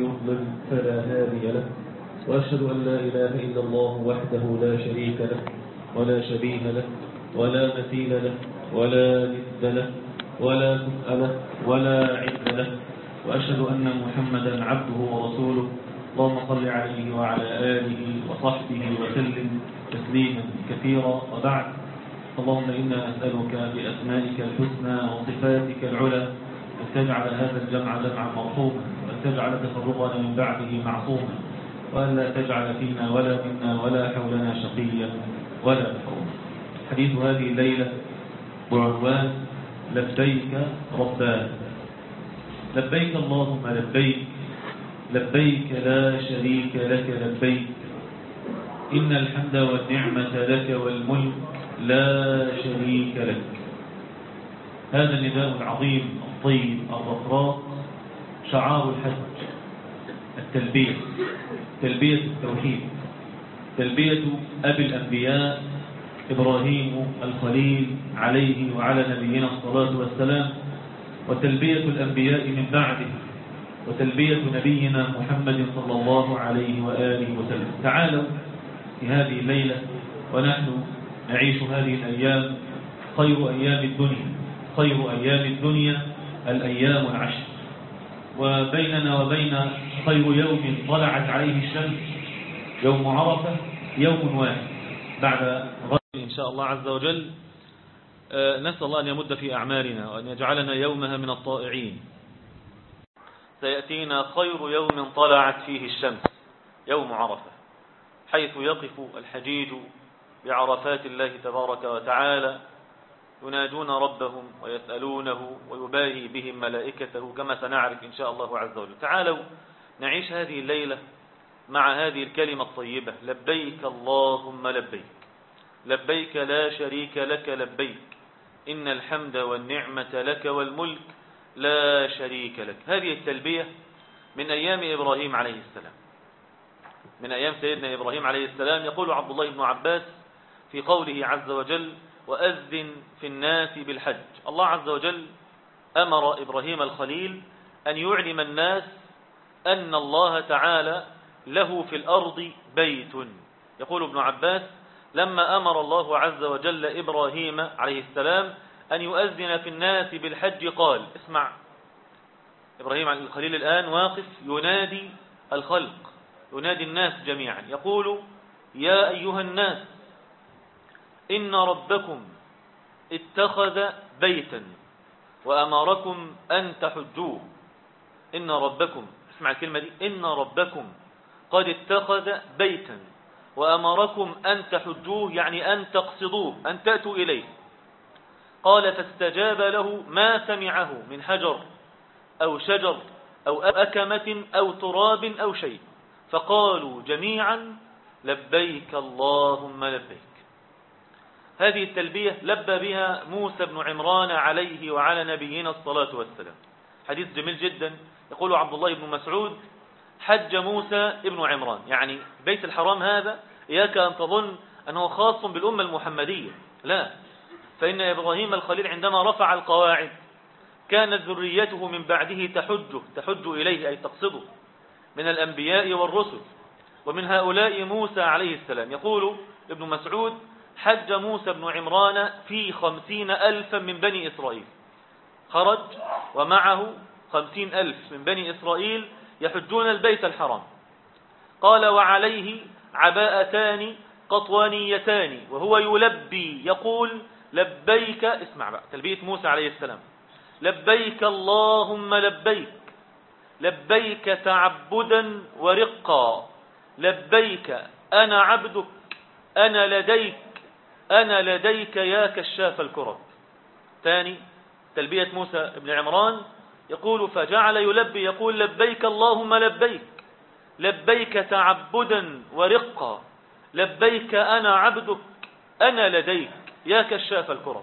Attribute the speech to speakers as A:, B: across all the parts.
A: يضلل فلا هادي له وأشهد أن لا إله إلا الله وحده لا شريك له ولا شبيه له ولا مثيل له ولا ند له ولا كفء له ولا عد له وأشهد أن محمدا عبده ورسوله اللهم صل عليه وعلى آله وصحبه وسلم تسليما كثيرا وبعد اللهم إنا نسألك بأسمائك الحسنى وصفاتك العلى أن تجعل هذا الجمع جمعا مرحوما وأن تجعل تفرقنا من بعده معصوما وأن لا تجعل فينا ولا منا ولا حولنا شقيا ولا محروما حديث هذه الليلة بعنوان لبيك ربان لبيك اللهم لبيك لبيك لا شريك لك لبيك إن الحمد والنعمة لك والملك لا شريك لك هذا النداء العظيم الطيب الرفراء شعار الحج التلبية تلبية التوحيد تلبية أبي الأنبياء إبراهيم الخليل عليه وعلى نبينا الصلاة والسلام وتلبية الأنبياء من بعده وتلبية نبينا محمد صلى الله عليه وآله وسلم تعالوا في هذه الليلة ونحن نعيش هذه الأيام خير أيام الدنيا خير أيام الدنيا الأيام العشر وبيننا وبين خير يوم طلعت عليه الشمس يوم عرفة يوم واحد بعد غد إن شاء الله عز وجل نسأل الله أن يمد في أعمالنا وأن يجعلنا يومها من الطائعين سيأتينا خير يوم طلعت فيه الشمس يوم عرفة حيث يقف الحجيج بعرفات الله تبارك وتعالى ينادون ربهم ويسألونه ويباهي بهم ملائكته كما سنعرف إن شاء الله عز وجل تعالوا نعيش هذه الليلة مع هذه الكلمة الطيبة لبيك اللهم لبيك لبيك لا شريك لك لبيك إن الحمد والنعمة لك والملك لا شريك لك هذه التلبية من أيام إبراهيم عليه السلام من أيام سيدنا إبراهيم عليه السلام يقول عبد الله بن عباس في قوله عز وجل وأذن في الناس بالحج الله عز وجل أمر إبراهيم الخليل أن يعلم الناس أن الله تعالى له في الأرض بيت يقول ابن عباس لما أمر الله عز وجل إبراهيم عليه السلام أن يؤذن في الناس بالحج قال اسمع إبراهيم الخليل الآن واقف ينادي الخلق ينادي الناس جميعا يقول يا أيها الناس إن ربكم اتخذ بيتا وأمركم أن تحجوه إن ربكم اسمع الكلمة دي إن ربكم قد اتخذ بيتا وأمركم أن تحجوه يعني أن تقصدوه أن تأتوا إليه قال فاستجاب له ما سمعه من حجر أو شجر أو أكمة أو تراب أو شيء فقالوا جميعا لبيك اللهم لبيك هذه التلبية لبى بها موسى بن عمران عليه وعلى نبينا الصلاة والسلام حديث جميل جدا يقول عبد الله بن مسعود حج موسى ابن عمران يعني بيت الحرام هذا إياك أن تظن أنه خاص بالأمة المحمدية لا فإن إبراهيم الخليل عندما رفع القواعد كانت ذريته من بعده تحج تحج إليه أي تقصده من الأنبياء والرسل ومن هؤلاء موسى عليه السلام يقول ابن مسعود حج موسى بن عمران في خمسين ألفا من بني إسرائيل خرج ومعه خمسين ألف من بني إسرائيل يحجون البيت الحرام قال وعليه عباءتان قطوانيتان وهو يلبي يقول لبيك اسمع بقى تلبية موسى عليه السلام لبيك اللهم لبيك لبيك تعبدا ورقا لبيك أنا عبدك أنا لديك أنا لديك يا كشاف الكرب ثاني تلبية موسى بن عمران يقول فجعل يلبي يقول لبيك اللهم لبيك لبيك تعبدا ورقا لبيك أنا عبدك أنا لديك يا كشاف الكرب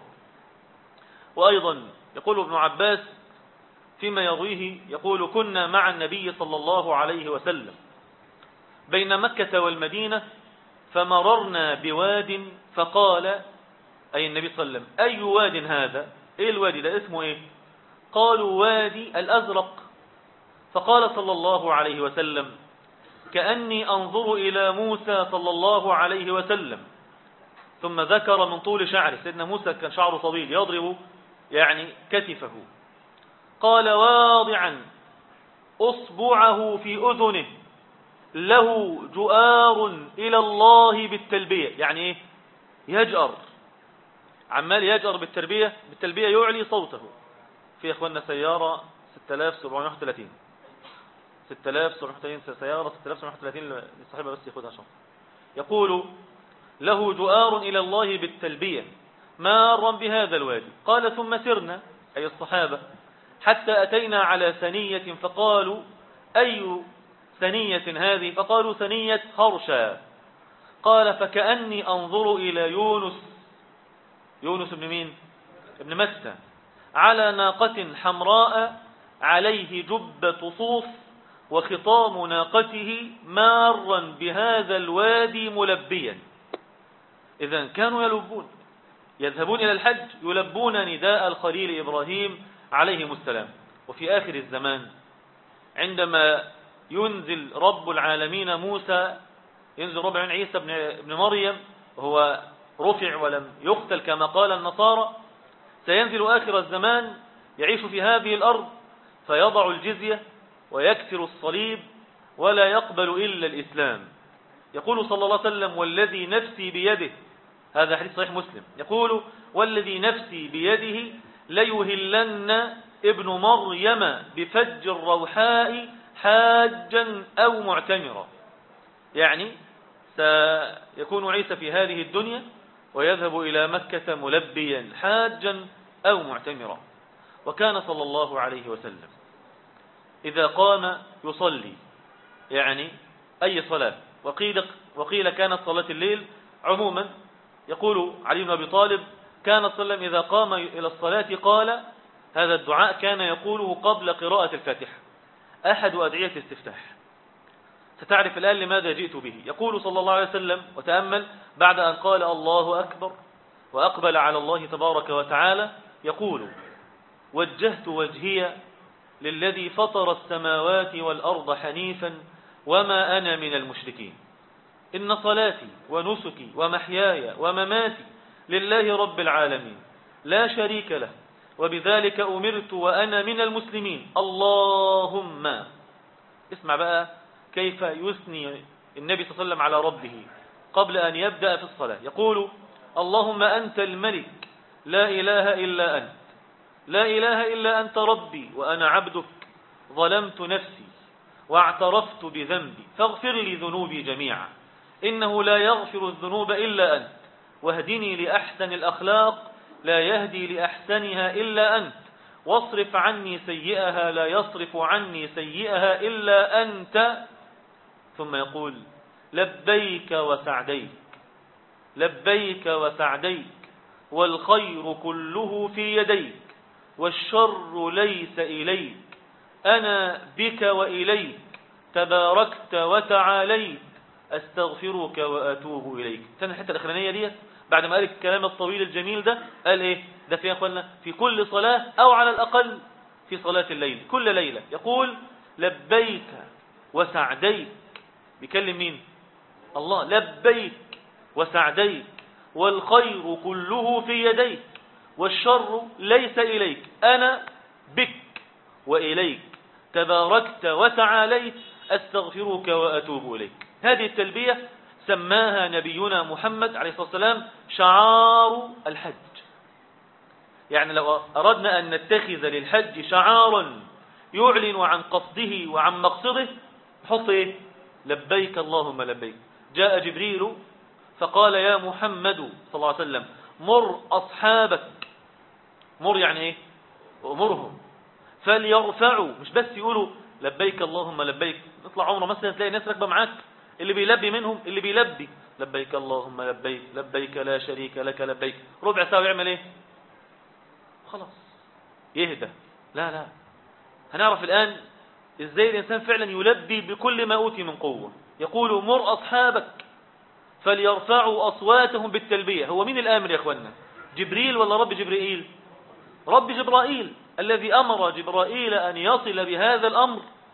A: وأيضا يقول ابن عباس فيما يرويه يقول كنا مع النبي صلى الله عليه وسلم بين مكة والمدينة فمررنا بواد فقال أي النبي صلى الله عليه وسلم أي واد هذا إيه الوادي ده اسمه إيه قالوا وادي الأزرق فقال صلى الله عليه وسلم كأني أنظر إلى موسى صلى الله عليه وسلم ثم ذكر من طول شعره سيدنا موسى كان شعره طويل يضرب يعني كتفه قال واضعا أصبعه في أذنه له جؤار إلى الله بالتلبية يعني إيه يجأر عمال يجأر بالتربية بالتلبية يعلي صوته في إخواننا سيارة 6731 6731 سيارة 6731 للصاحبة بس ياخدها عشان يقول له جؤار إلى الله بالتلبية مارا بهذا الوادي قال ثم سرنا أي الصحابة حتى أتينا على ثنية فقالوا أي ثنية هذه فقالوا ثنية هرشا قال فكأني أنظر إلى يونس يونس بن مين ابن متى على ناقة حمراء عليه جبة صوف وخطام ناقته مارا بهذا الوادي ملبيا إذا كانوا يلبون يذهبون إلى الحج يلبون نداء الخليل إبراهيم عليهم السلام وفي آخر الزمان عندما ينزل رب العالمين موسى ينزل رب العالمين عيسى بن مريم وهو رفع ولم يقتل كما قال النصارى سينزل آخر الزمان يعيش في هذه الأرض فيضع الجزية ويكسر الصليب ولا يقبل إلا الإسلام يقول صلى الله عليه وسلم والذي نفسي بيده هذا حديث صحيح مسلم يقول والذي نفسي بيده ليهلن ابن مريم بفج الروحاء حاجا أو معتمرا يعني سيكون عيسى في هذه الدنيا ويذهب إلى مكة ملبيا حاجا أو معتمرا وكان صلى الله عليه وسلم إذا قام يصلي يعني أي صلاة وقيل, وقيل كانت صلاة الليل عموما يقول علي بن أبي طالب كان صلى الله عليه وسلم إذا قام إلى الصلاة قال هذا الدعاء كان يقوله قبل قراءة الفاتحة أحد أدعية الاستفتاح ستعرف الآن لماذا جئت به يقول صلى الله عليه وسلم وتأمل بعد أن قال الله أكبر وأقبل على الله تبارك وتعالى يقول وجهت وجهي للذي فطر السماوات والأرض حنيفا وما أنا من المشركين إن صلاتي ونسكي ومحياي ومماتي لله رب العالمين لا شريك له وبذلك أمرت وأنا من المسلمين اللهم اسمع بقى كيف يثني النبي صلى الله عليه وسلم على ربه قبل أن يبدأ في الصلاة يقول اللهم أنت الملك لا إله إلا أنت لا إله إلا أنت ربي وأنا عبدك ظلمت نفسي واعترفت بذنبي فاغفر لي ذنوبي جميعا إنه لا يغفر الذنوب إلا أنت واهدني لأحسن الأخلاق لا يهدي لأحسنها إلا أنت واصرف عني سيئها لا يصرف عني سيئها إلا أنت ثم يقول لبيك وسعديك لبيك وسعديك والخير كله في يديك والشر ليس إليك أنا بك وإليك تباركت وتعاليت أستغفرك وأتوب إليك تاني الحتة الأخرانية ديت بعد ما قال الكلام الطويل الجميل ده قال إيه ده في أخوانا في كل صلاة أو على الأقل في صلاة الليل كل ليلة يقول لبيك وسعديك بيكلم مين الله لبيك وسعديك والخير كله في يديك والشر ليس إليك أنا بك وإليك تباركت وتعاليت أستغفرك وأتوب إليك هذه التلبية سماها نبينا محمد عليه الصلاة والسلام شعار الحج يعني لو أردنا أن نتخذ للحج شعارا يعلن عن قصده وعن مقصده نحط إيه لبيك اللهم لبيك جاء جبريل فقال يا محمد صلى الله عليه وسلم مر أصحابك مر يعني إيه أمرهم فليرفعوا مش بس يقولوا لبيك اللهم لبيك نطلع عمره مثلا تلاقي ناس راكبه معاك اللي بيلبي منهم اللي بيلبي لبيك اللهم لبيك لبيك لا شريك لك لبيك ربع ساعة يعمل ايه خلاص يهدى لا لا هنعرف الآن ازاي الإنسان فعلا يلبي بكل ما أوتي من قوة يقول مر أصحابك فليرفعوا أصواتهم بالتلبية هو مين الآمر يا أخوانا جبريل ولا رب جبريل رب جبرائيل الذي أمر جبرائيل أن يصل بهذا الأمر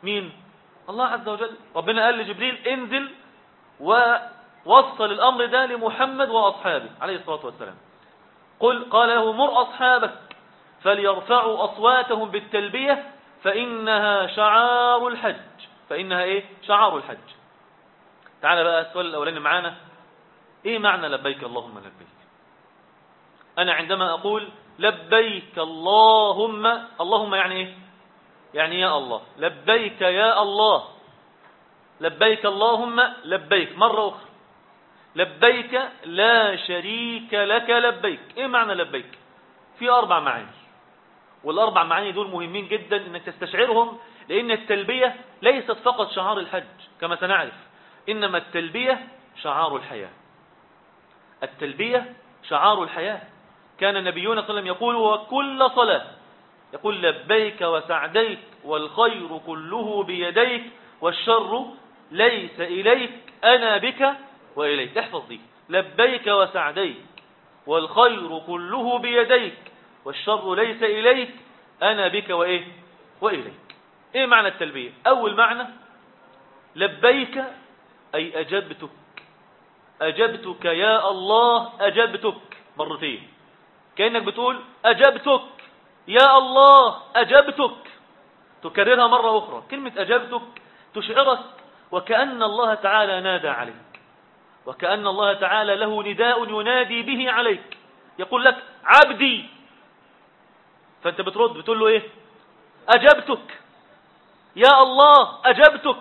A: مين الله عز وجل ربنا قال لجبريل انزل ووصل الأمر ده لمحمد وأصحابه عليه الصلاة والسلام قل قال له مر أصحابك فليرفعوا أصواتهم بالتلبية فإنها شعار الحج فإنها إيه شعار الحج تعال بقى السؤال الأولاني معانا إيه معنى لبيك اللهم لبيك أنا عندما أقول لبيك اللهم اللهم يعني إيه يعني يا الله لبيك يا الله لبيك اللهم لبيك مرة أخرى لبيك لا شريك لك لبيك إيه معنى لبيك في أربع معاني والأربع معاني دول مهمين جدا إنك تستشعرهم لأن التلبية ليست فقط شعار الحج كما سنعرف إنما التلبية شعار الحياة التلبية شعار الحياة كان نبينا صلى الله عليه وسلم يقول وكل صلاة يقول لبيك وسعديك والخير كله بيديك والشر ليس إليك أنا بك وإليك احفظ دي لبيك وسعديك والخير كله بيديك والشر ليس إليك أنا بك وإيه وإليك إيه معنى التلبية أول معنى لبيك أي أجبتك أجبتك يا الله أجبتك مرتين كأنك بتقول أجبتك يا الله أجبتك تكررها مرة أخرى كلمة أجبتك تشعرك وكأن الله تعالى نادى عليك وكأن الله تعالى له نداء ينادي به عليك يقول لك عبدي فأنت بترد بتقول له إيه أجبتك يا الله أجبتك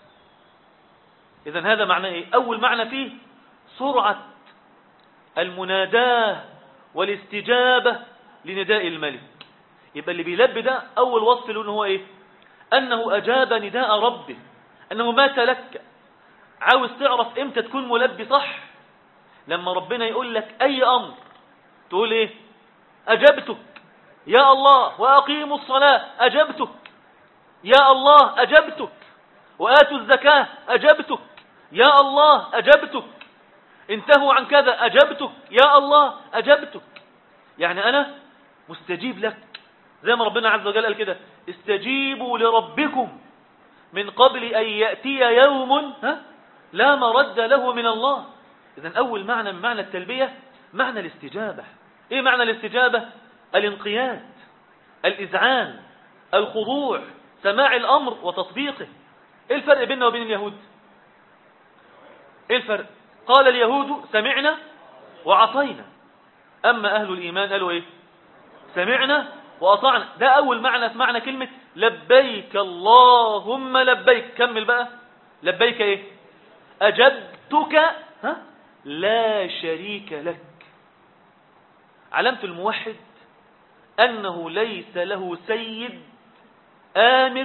A: إذا هذا معنى إيه أول معنى فيه سرعة المناداة والاستجابة لنداء الملك يبقى اللي بيلبي ده أول وصف له هو إيه أنه أجاب نداء ربه أنه مات لك عاوز تعرف إمتى تكون ملبي صح لما ربنا يقول لك أي أمر تقول إيه أجبتك يا الله وأقيموا الصلاة أجبتك يا الله أجبتك وآتوا الزكاة أجبتك يا الله أجبتك انتهوا عن كذا أجبتك يا الله أجبتك يعني أنا مستجيب لك زي ما ربنا عز وجل قال كده استجيبوا لربكم من قبل أن يأتي يوم ها لا مرد له من الله إذا أول معنى من معنى التلبية معنى الاستجابة إيه معنى الاستجابة الانقياد الإذعان الخضوع سماع الأمر وتطبيقه إيه الفرق بيننا وبين اليهود إيه الفرق قال اليهود سمعنا وعطينا أما أهل الإيمان قالوا إيه سمعنا وأطعنا ده أول معنى في معنى كلمة لبيك اللهم لبيك كمل بقى لبيك إيه أجبتك ها لا شريك لك علامة الموحد أنه ليس له سيد آمر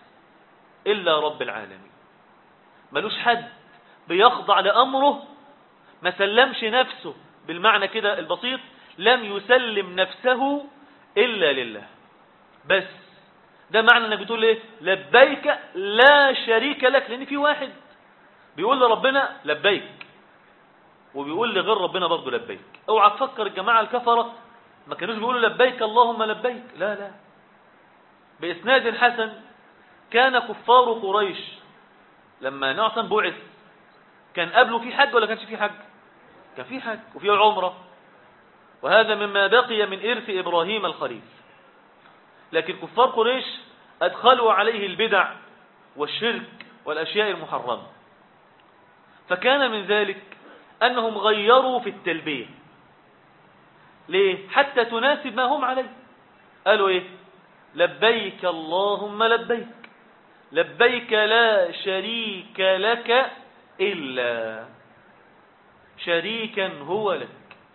A: إلا رب العالمين ملوش حد بيخضع لأمره ما سلمش نفسه بالمعنى كده البسيط لم يسلم نفسه إلا لله بس ده معنى انك بتقول ايه لبيك لا شريك لك لان في واحد بيقول لربنا لبيك وبيقول لغير ربنا برضه لبيك اوعى تفكر الجماعه الكفره ما كانوش بيقولوا لبيك اللهم لبيك لا لا باسناد حسن كان كفار قريش لما نعصم بعث كان قبله في حج ولا كانش في حج كان في حج وفي عمره وهذا مما بقي من إرث إبراهيم الخليل لكن كفار قريش أدخلوا عليه البدع والشرك والأشياء المحرمة فكان من ذلك أنهم غيروا في التلبية ليه؟ حتى تناسب ما هم عليه قالوا إيه لبيك اللهم لبيك لبيك لا شريك لك إلا شريكا هو لك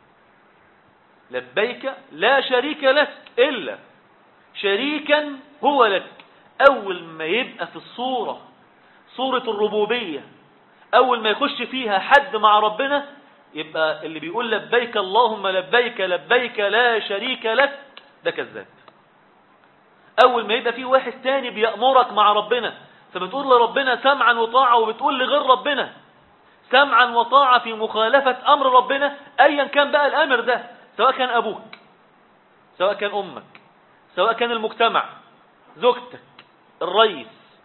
A: لبيك لا شريك لك إلا شريكا هو لك أول ما يبقى في الصورة صورة الربوبية أول ما يخش فيها حد مع ربنا يبقى اللي بيقول لبيك اللهم لبيك لبيك لا شريك لك ده كذاب أول ما يبقى في واحد تاني بيأمرك مع ربنا فبتقول لربنا سمعا وطاعة وبتقول لغير ربنا سمعا وطاعة في مخالفة أمر ربنا أيا كان بقى الأمر ده سواء كان أبوك سواء كان أمك سواء كان المجتمع زوجتك الرئيس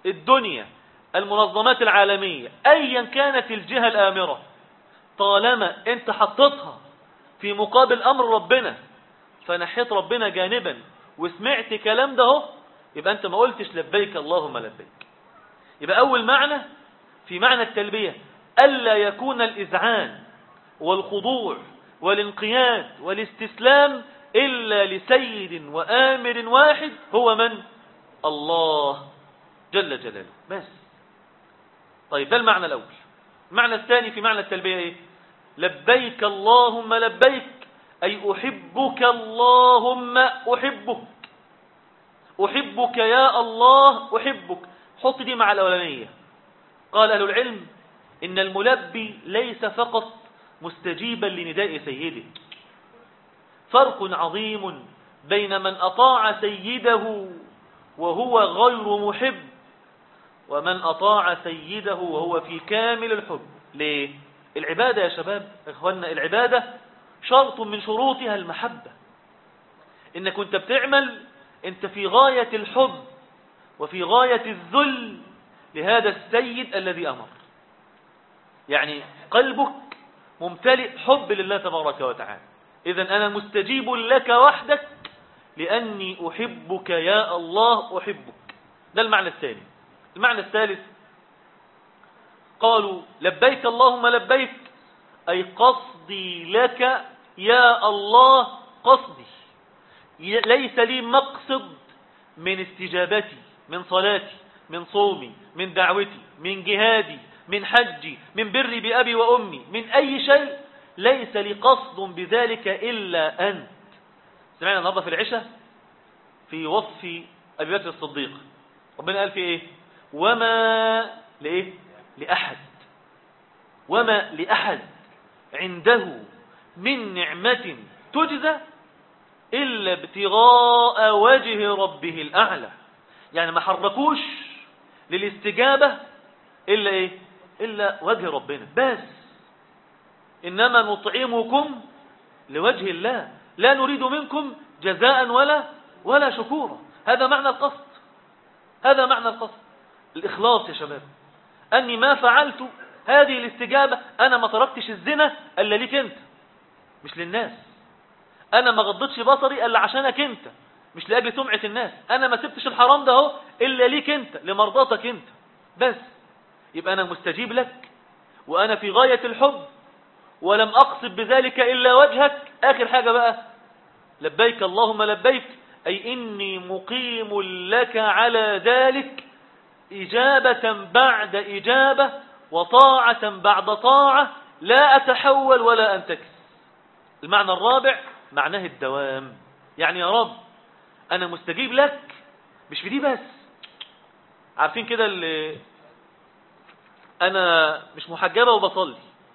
A: الدنيا المنظمات العالمية أيا كانت الجهة الآمرة طالما أنت حطتها في مقابل أمر ربنا فنحيت ربنا جانبا وسمعت كلام ده هو يبقى أنت ما قلتش لبيك اللهم لبيك يبقى أول معنى في معنى التلبية ألا يكون الإذعان والخضوع والانقياد والاستسلام إلا لسيد وآمر واحد هو من؟ الله جل جلاله بس طيب ده المعنى الأول المعنى الثاني في معنى التلبية إيه؟ لبيك اللهم لبيك أي أحبك اللهم أحبك أحبك يا الله أحبك حط دي مع الأولانية قال أهل العلم إن الملبي ليس فقط مستجيبا لنداء سيده فرق عظيم بين من أطاع سيده وهو غير محب ومن أطاع سيده وهو في كامل الحب ليه؟ العبادة يا شباب إخواننا العبادة شرط من شروطها المحبة إنك كنت بتعمل أنت في غاية الحب وفي غاية الذل لهذا السيد الذي أمر يعني قلبك ممتلئ حب لله تبارك وتعالى إذا أنا مستجيب لك وحدك لأني أحبك يا الله أحبك ده المعنى الثاني المعنى الثالث قالوا لبيك اللهم لبيك أي قصدي لك يا الله قصدي ليس لي مقصد من استجابتي من صلاتي من صومي من دعوتي من جهادي من حجي من بري بأبي وأمي من أي شيء ليس لي قصد بذلك إلا أنت سمعنا النهارده في العشاء في وصف أبي بكر الصديق ربنا قال في إيه وما لإيه لأحد وما لأحد عنده من نعمة تجزى إلا ابتغاء وجه ربه الأعلى يعني ما حركوش للاستجابة إلا إيه إلا وجه ربنا بس إنما نطعمكم لوجه الله لا نريد منكم جزاء ولا ولا شكورا هذا معنى القصد هذا معنى القصد الإخلاص يا شباب أني ما فعلت هذه الاستجابة أنا ما تركتش الزنا إلا ليك أنت مش للناس أنا ما غضتش بصري إلا عشانك أنت مش لأجل سمعة الناس أنا ما سبتش الحرام ده هو إلا ليك أنت لمرضاتك أنت بس يبقى أنا مستجيب لك وأنا في غاية الحب ولم أقصد بذلك إلا وجهك آخر حاجة بقى لبيك اللهم لبيك أي إني مقيم لك على ذلك إجابة بعد إجابة وطاعة بعد طاعة لا أتحول ولا أنتكس المعنى الرابع معناه الدوام يعني يا رب أنا مستجيب لك مش في دي بس عارفين كده اللي أنا مش محجبة وبصلي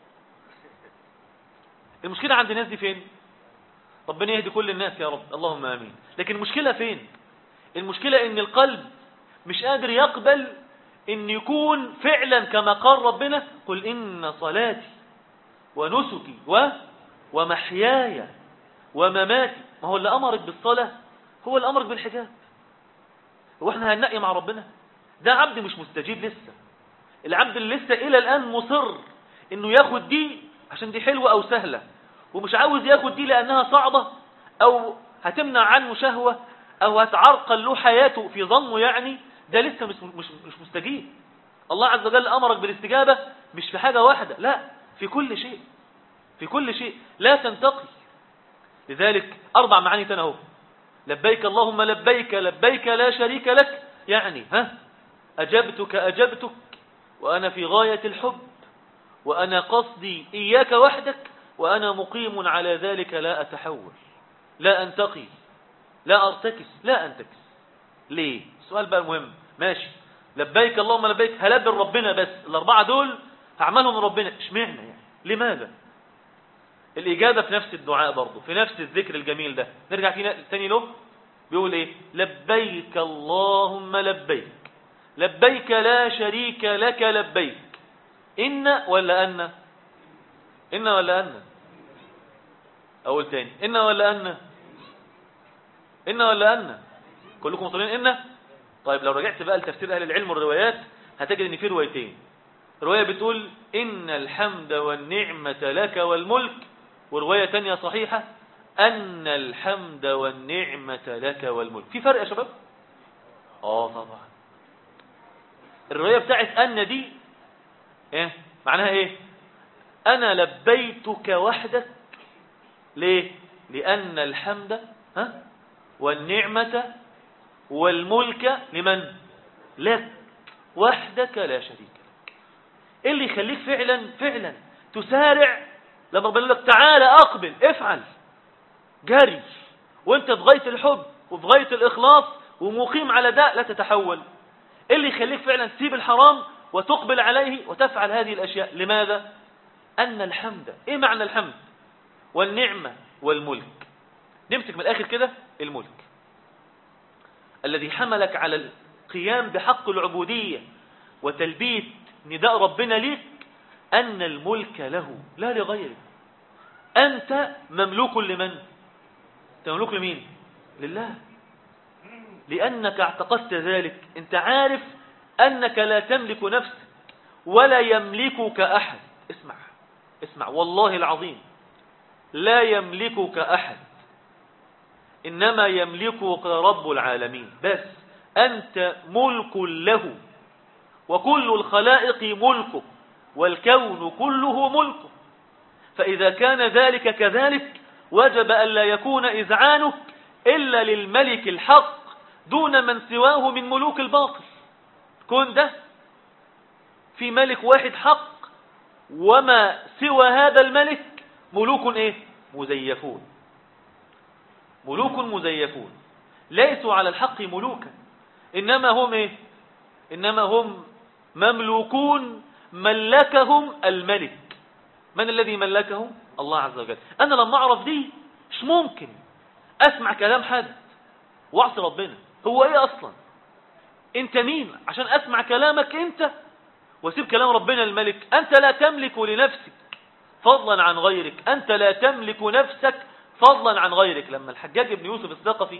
A: المشكلة عند الناس دي فين ربنا يهدي كل الناس يا رب اللهم آمين لكن المشكلة فين المشكلة ان القلب مش قادر يقبل ان يكون فعلا كما قال ربنا قل ان صلاتي ونسكي و ومحياي ومماتي ما هو اللي امرك بالصلاة هو اللي امرك بالحجاب هو احنا هننقي مع ربنا ده عبد مش مستجيب لسه العبد اللي لسه الى الان مصر انه ياخد دي عشان دي حلوة او سهلة ومش عاوز ياخد دي لانها صعبة او هتمنع عنه شهوة او هتعرقل له حياته في ظنه يعني ده لسه مش, مش, مش مستجيب الله عز وجل امرك بالاستجابة مش في حاجة واحدة لا في كل شيء في كل شيء لا تنتقي لذلك اربع معاني تنهو لبيك اللهم لبيك لبيك لا شريك لك يعني ها اجبتك اجبتك وانا في غاية الحب وأنا قصدي إياك وحدك وأنا مقيم على ذلك لا أتحول لا أنتقي لا أرتكس لا أنتكس ليه السؤال بقى مهم ماشي لبيك اللهم لبيك هلبي ربنا بس الأربعة دول هعملهم ربنا اشمعنى يعني لماذا الإجابة في نفس الدعاء برضه في نفس الذكر الجميل ده نرجع تاني له بيقول ايه لبيك اللهم لبيك لبيك لا شريك لك لبيك إن ولا أن إن ولا أن أقول تاني إن ولا أن إن ولا أن كلكم مطلعين إن طيب لو رجعت بقى لتفسير أهل العلم والروايات هتجد ان في روايتين رواية بتقول إن الحمد والنعمة لك والملك ورواية تانية صحيحة أن الحمد والنعمة لك والملك في فرق يا شباب آه طبعا الرواية بتاعت أن دي إيه معناها إيه أنا لبيتك وحدك ليه لأن الحمد ها والنعمة والملك لمن لك وحدك لا شريك لك إيه اللي يخليك فعلا فعلا تسارع لما ربنا لك تعالى أقبل افعل جري وانت في غاية الحب وفي غاية الإخلاص ومقيم على ده لا تتحول إيه اللي يخليك فعلا تسيب الحرام وتقبل عليه وتفعل هذه الأشياء لماذا أن الحمد إيه معنى الحمد والنعمة والملك نمسك من الآخر كده الملك الذي حملك على القيام بحق العبودية وتلبية نداء ربنا ليك أن الملك له لا لغيره أنت مملوك لمن أنت مملوك لمين لله لأنك اعتقدت ذلك أنت عارف أنك لا تملك نفسك ولا يملكك أحد اسمع اسمع والله العظيم لا يملكك أحد إنما يملكك رب العالمين بس أنت ملك له وكل الخلائق ملكه والكون كله ملكه فإذا كان ذلك كذلك وجب أن لا يكون إذعانك إلا للملك الحق دون من سواه من ملوك الباطل كون ده في ملك واحد حق وما سوى هذا الملك ملوك ايه مزيفون ملوك مزيفون ليسوا على الحق ملوكا إنما هم إيه إنما هم مملوكون ملكهم الملك من الذي ملكهم الله عز وجل أنا لما أعرف دي مش ممكن أسمع كلام حد وأعصي ربنا هو إيه أصلا أنت مين عشان أسمع كلامك أنت وسيب كلام ربنا الملك أنت لا تملك لنفسك فضلا عن غيرك أنت لا تملك نفسك فضلا عن غيرك لما الحجاج بن يوسف الثقفي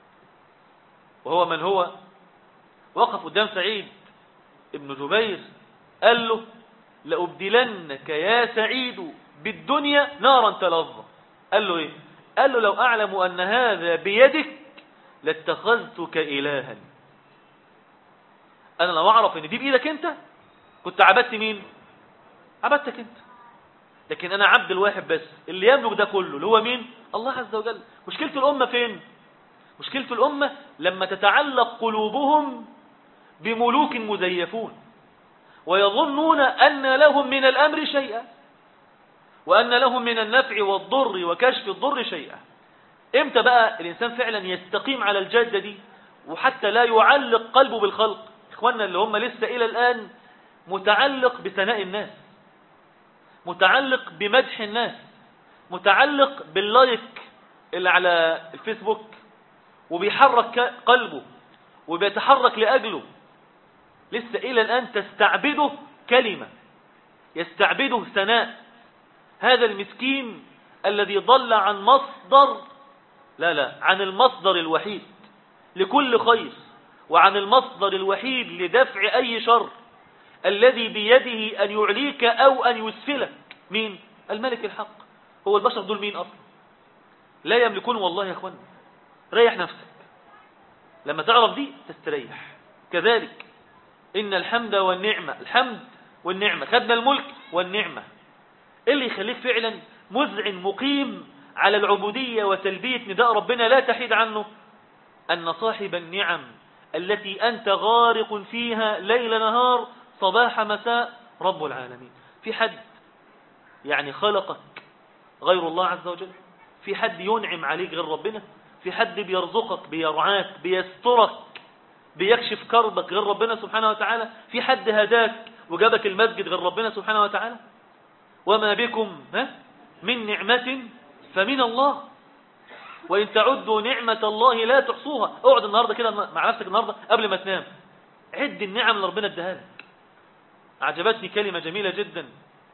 A: وهو من هو وقف قدام سعيد ابن جبير قال له لأبدلنك يا سعيد بالدنيا نارا تلظى قال له ايه قال له لو أعلم أن هذا بيدك لاتخذتك إلها أنا لو أعرف أن دي بإيدك أنت كنت عبدت مين عبدتك أنت لكن أنا عبد الواحد بس اللي يملك ده كله اللي هو مين الله عز وجل مشكلة الأمة فين مشكلة الأمة لما تتعلق قلوبهم بملوك مزيفون ويظنون أن لهم من الأمر شيئا وأن لهم من النفع والضر وكشف الضر شيئا امتى بقى الإنسان فعلا يستقيم على الجادة دي وحتى لا يعلق قلبه بالخلق إخواننا اللي هم لسه إلى الآن متعلق بثناء الناس متعلق بمدح الناس متعلق باللايك اللي على الفيسبوك وبيحرك قلبه وبيتحرك لأجله لسه إلى الآن تستعبده كلمة يستعبده ثناء هذا المسكين الذي ضل عن مصدر لا لا عن المصدر الوحيد لكل خير وعن المصدر الوحيد لدفع أي شر الذي بيده أن يعليك أو أن يسفلك مين؟ الملك الحق هو البشر دول مين أصلا لا يملكون والله يا أخوان ريح نفسك لما تعرف دي تستريح كذلك إن الحمد والنعمة الحمد والنعمة خدنا الملك والنعمة إيه اللي يخليك فعلا مذعن مقيم على العبودية وتلبية نداء ربنا لا تحيد عنه أن صاحب النعم التي أنت غارق فيها ليل نهار صباح مساء رب العالمين في حد يعني خلقك غير الله عز وجل في حد ينعم عليك غير ربنا في حد بيرزقك بيرعاك بيسترك بيكشف كربك غير ربنا سبحانه وتعالى في حد هداك وجابك المسجد غير ربنا سبحانه وتعالى وما بكم ها من نعمة فمن الله وإن تعدوا نعمة الله لا تحصوها اقعد النهاردة كده مع نفسك النهاردة قبل ما تنام عد النعم اللي ربنا اداها لك أعجبتني كلمة جميلة جدا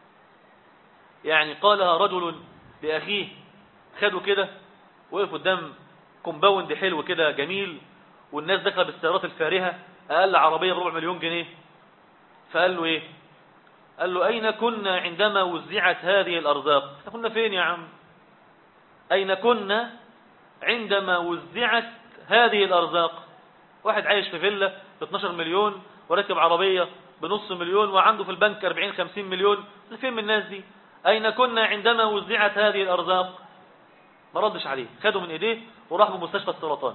A: يعني قالها رجل لأخيه خده كده وقف قدام كومباوند حلو كده جميل والناس داخله بالسيارات الفارهة أقل عربية بربع مليون جنيه فقال له إيه قال له أين كنا عندما وزعت هذه الأرزاق احنا كنا فين يا عم أين كنا عندما وزعت هذه الأرزاق واحد عايش في فيلا ب 12 مليون وراكب عربية بنص مليون وعنده في البنك 40 50 مليون فين من الناس دي أين كنا عندما وزعت هذه الأرزاق ما ردش عليه خده من ايديه وراح بمستشفى السرطان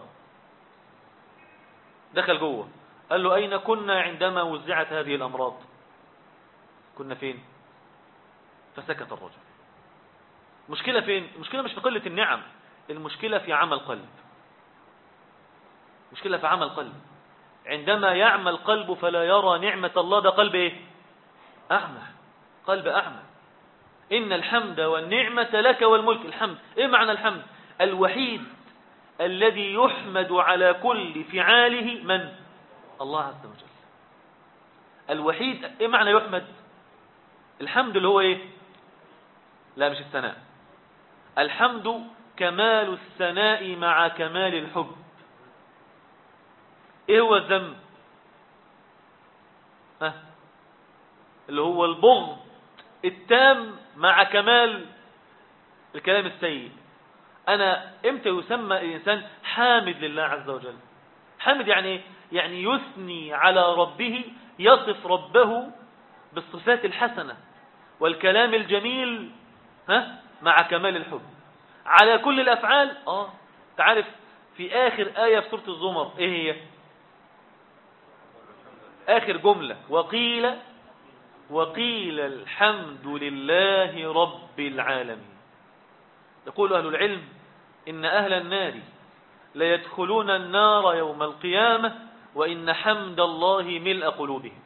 A: دخل جوه قال له أين كنا عندما وزعت هذه الأمراض كنا فين فسكت الرجل مشكلة فين المشكلة مش في قلة النعم المشكلة في عمل قلب مشكلة في عمل قلب عندما يعمى القلب فلا يرى نعمة الله ده قلب ايه أعمى قلب أعمى إن الحمد والنعمة لك والملك الحمد إيه معنى الحمد الوحيد الذي يحمد على كل فعاله من الله عز وجل الوحيد إيه معنى يحمد الحمد اللي هو إيه لا مش الثناء الحمد كمال الثناء مع كمال الحب ايه هو الذنب ها اللي هو البغض التام مع كمال الكلام السيء انا امتى يسمى الانسان حامد لله عز وجل حامد يعني ايه يعني يثني على ربه يصف ربه بالصفات الحسنة والكلام الجميل ها مع كمال الحب على كل الافعال اه تعرف في اخر آية في سورة الزمر ايه هي آخر جملة وقيل وقيل الحمد لله رب العالمين يقول أهل العلم إن أهل النار ليدخلون النار يوم القيامة وإن حمد الله ملء قلوبهم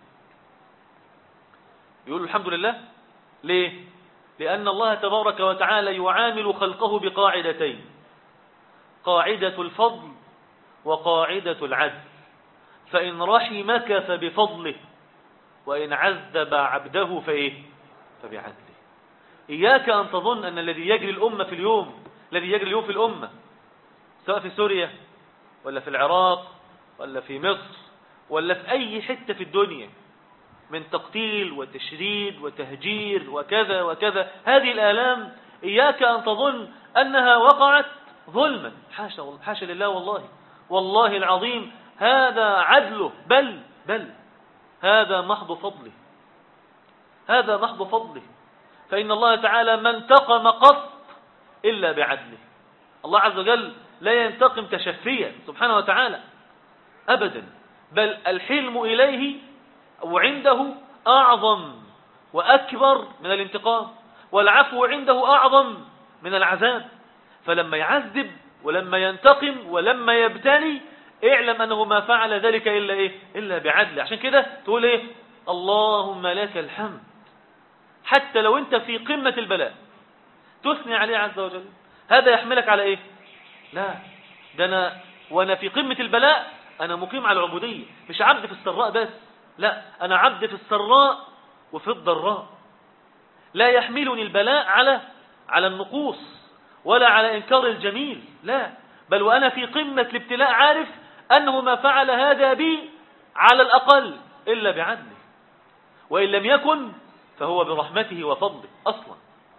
A: يقولوا الحمد لله ليه لأن الله تبارك وتعالى يعامل خلقه بقاعدتين قاعدة الفضل وقاعدة العدل فإن رحمك فبفضله وإن عذب عبده فإيه فبعدله إياك أن تظن أن الذي يجري الأمة في اليوم الذي يجري اليوم في الأمة سواء في سوريا ولا في العراق ولا في مصر ولا في أي حتة في الدنيا من تقتيل وتشريد وتهجير وكذا وكذا هذه الآلام إياك أن تظن أنها وقعت ظلما حاشا, حاشا لله والله والله العظيم هذا عدله بل بل هذا محض فضله هذا محض فضله فإن الله تعالى ما انتقم قط إلا بعدله الله عز وجل لا ينتقم تشفيا سبحانه وتعالى أبدا بل الحلم إليه وعنده أعظم وأكبر من الانتقام والعفو عنده أعظم من العذاب فلما يعذب ولما ينتقم ولما يبتلي اعلم أنه ما فعل ذلك إلا إيه إلا بعدل عشان كده تقول إيه اللهم لك الحمد حتى لو أنت في قمة البلاء تثني عليه عز وجل هذا يحملك على إيه لا ده أنا وأنا في قمة البلاء أنا مقيم على العبودية مش عبد في السراء بس لا أنا عبد في السراء وفي الضراء لا يحملني البلاء على على النقوص ولا على إنكار الجميل لا بل وأنا في قمة الابتلاء عارف أنه ما فعل هذا بي على الأقل إلا بعدله وإن لم يكن فهو برحمته وفضله أصلا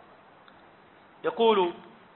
A: يقول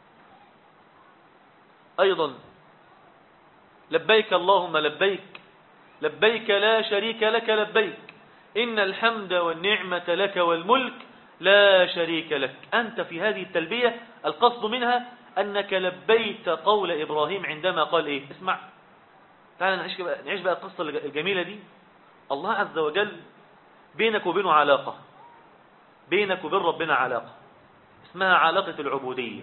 A: أيضا لبيك اللهم لبيك لبيك لا شريك لك لبيك إن الحمد والنعمة لك والملك لا شريك لك أنت في هذه التلبية القصد منها أنك لبيت قول إبراهيم عندما قال إيه اسمع تعال نعيش بقى, نعيش بقى القصة الجميلة دي الله عز وجل بينك وبينه علاقة بينك وبين ربنا علاقة اسمها علاقة العبودية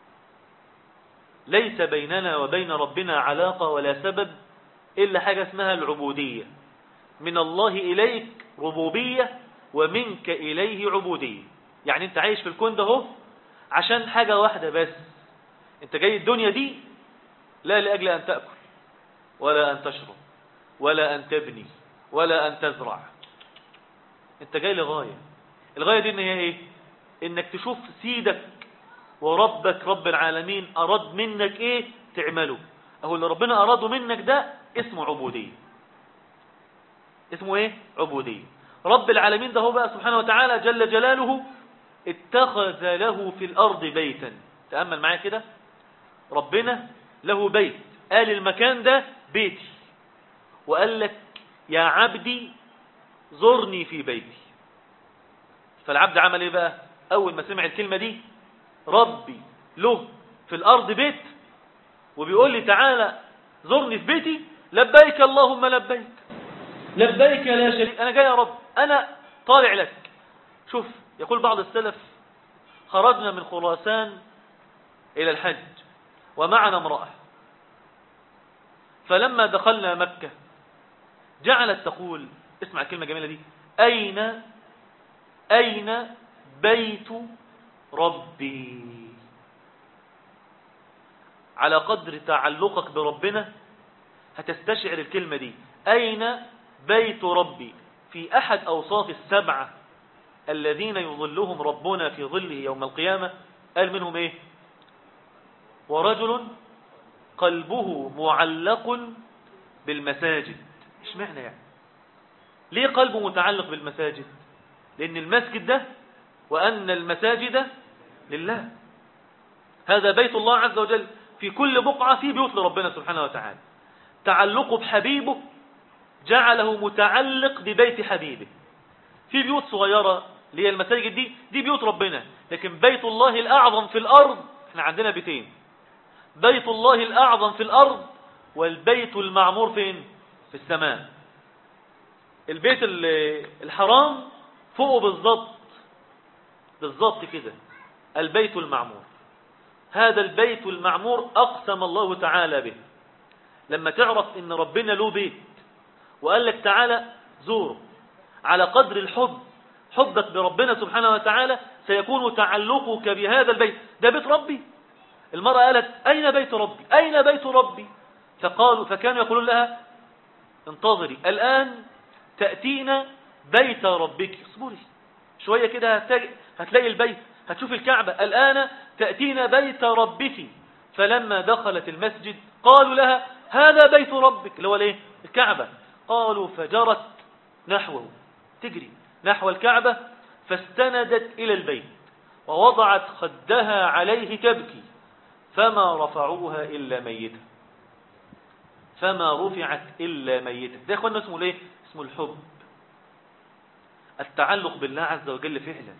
A: ليس بيننا وبين ربنا علاقة ولا سبب إلا حاجة اسمها العبودية من الله إليك ربوبية ومنك إليه عبودية يعني انت عايش في الكون ده هو عشان حاجة واحدة بس انت جاي الدنيا دي لا لأجل أن تأكل ولا أن تشرب ولا أن تبني ولا أن تزرع انت جاي لغاية الغاية دي ان هي ايه انك تشوف سيدك وربك رب العالمين أراد منك ايه تعمله اهو اللي ربنا أراده منك ده اسمه عبودية اسمه ايه عبودية رب العالمين ده هو بقى سبحانه وتعالى جل جلاله اتخذ له في الأرض بيتا تأمل معايا كده ربنا له بيت قال المكان ده بيتي وقال لك يا عبدي زرني في بيتي فالعبد عمل ايه بقى اول ما سمع الكلمة دي ربي له في الارض بيت وبيقول لي تعالى زرني في بيتي لبيك اللهم لبيك لبيك لا شريك انا جاي يا رب انا طالع لك شوف يقول بعض السلف خرجنا من خراسان الى الحج ومعنا امرأة فلما دخلنا مكة جعلت تقول اسمع الكلمة الجميلة دي أين أين بيت ربي على قدر تعلقك بربنا هتستشعر الكلمة دي أين بيت ربي في أحد أوصاف السبعة الذين يظلهم ربنا في ظله يوم القيامة قال منهم إيه ورجل قلبه معلق بالمساجد ايش معنى يعني ليه قلبه متعلق بالمساجد لأن المسجد ده وأن المساجد لله هذا بيت الله عز وجل في كل بقعة في بيوت لربنا سبحانه وتعالى تعلقه بحبيبه جعله متعلق ببيت حبيبه في بيوت صغيرة اللي هي المساجد دي دي بيوت ربنا لكن بيت الله الأعظم في الأرض احنا عندنا بيتين بيت الله الأعظم في الأرض والبيت المعمور فين في السماء البيت الحرام فوقه بالضبط بالضبط كده البيت المعمور هذا البيت المعمور أقسم الله تعالى به لما تعرف ان ربنا له بيت وقال لك تعالى زوره على قدر الحب حبك بربنا سبحانه وتعالى سيكون تعلقك بهذا البيت ده بيت ربي المرأة قالت أين بيت ربي أين بيت ربي فقالوا فكانوا يقولون لها انتظري الآن تأتينا بيت ربك اصبري شوية كده هتلاقي البيت هتشوف الكعبة الآن تأتينا بيت ربك فلما دخلت المسجد قالوا لها هذا بيت ربك اللي هو الايه الكعبة قالوا فجرت نحوه تجري نحو الكعبة فاستندت إلى البيت ووضعت خدها عليه تبكي فما رفعوها إلا ميتة فما رفعت إلا ميتة ده اخوانا اسمه ليه اسمه الحب التعلق بالله عز وجل فعلا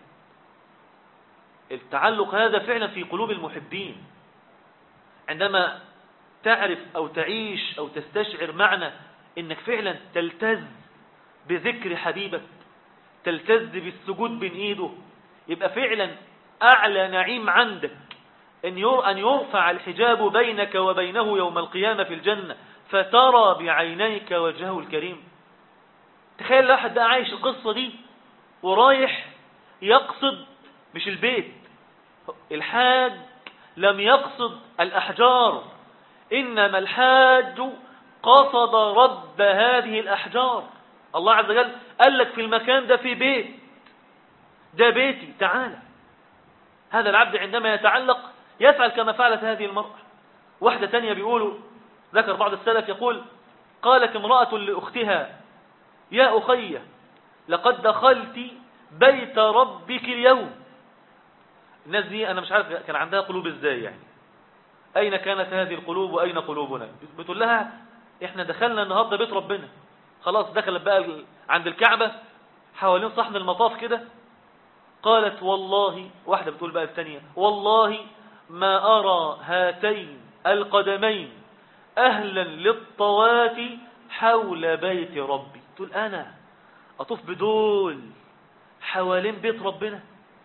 A: التعلق هذا فعلا في قلوب المحبين عندما تعرف أو تعيش أو تستشعر معنى إنك فعلا تلتز بذكر حبيبك تلتز بالسجود بين إيده يبقى فعلا أعلى نعيم عندك أن يرفع الحجاب بينك وبينه يوم القيامة في الجنة فترى بعينيك وجهه الكريم تخيل واحد ده عايش القصة دي ورايح يقصد مش البيت الحاج لم يقصد الأحجار إنما الحاج قصد رب هذه الأحجار الله عز وجل قال لك في المكان ده في بيت ده بيتي تعالى هذا العبد عندما يتعلق يفعل كما فعلت هذه المرأة واحدة تانية بيقولوا ذكر بعض السلف يقول قالت امرأة لأختها يا أخي لقد دخلت بيت ربك اليوم الناس دي أنا مش عارف كان عندها قلوب إزاي يعني أين كانت هذه القلوب وأين قلوبنا بتقول لها إحنا دخلنا النهاردة بيت ربنا خلاص دخلت بقى عند الكعبة حوالين صحن المطاف كده قالت والله واحدة بتقول بقى الثانية والله ما أرى هاتين القدمين أهلا للطواف حول بيت ربي تقول أنا أطوف بدول حوالين بيت ربنا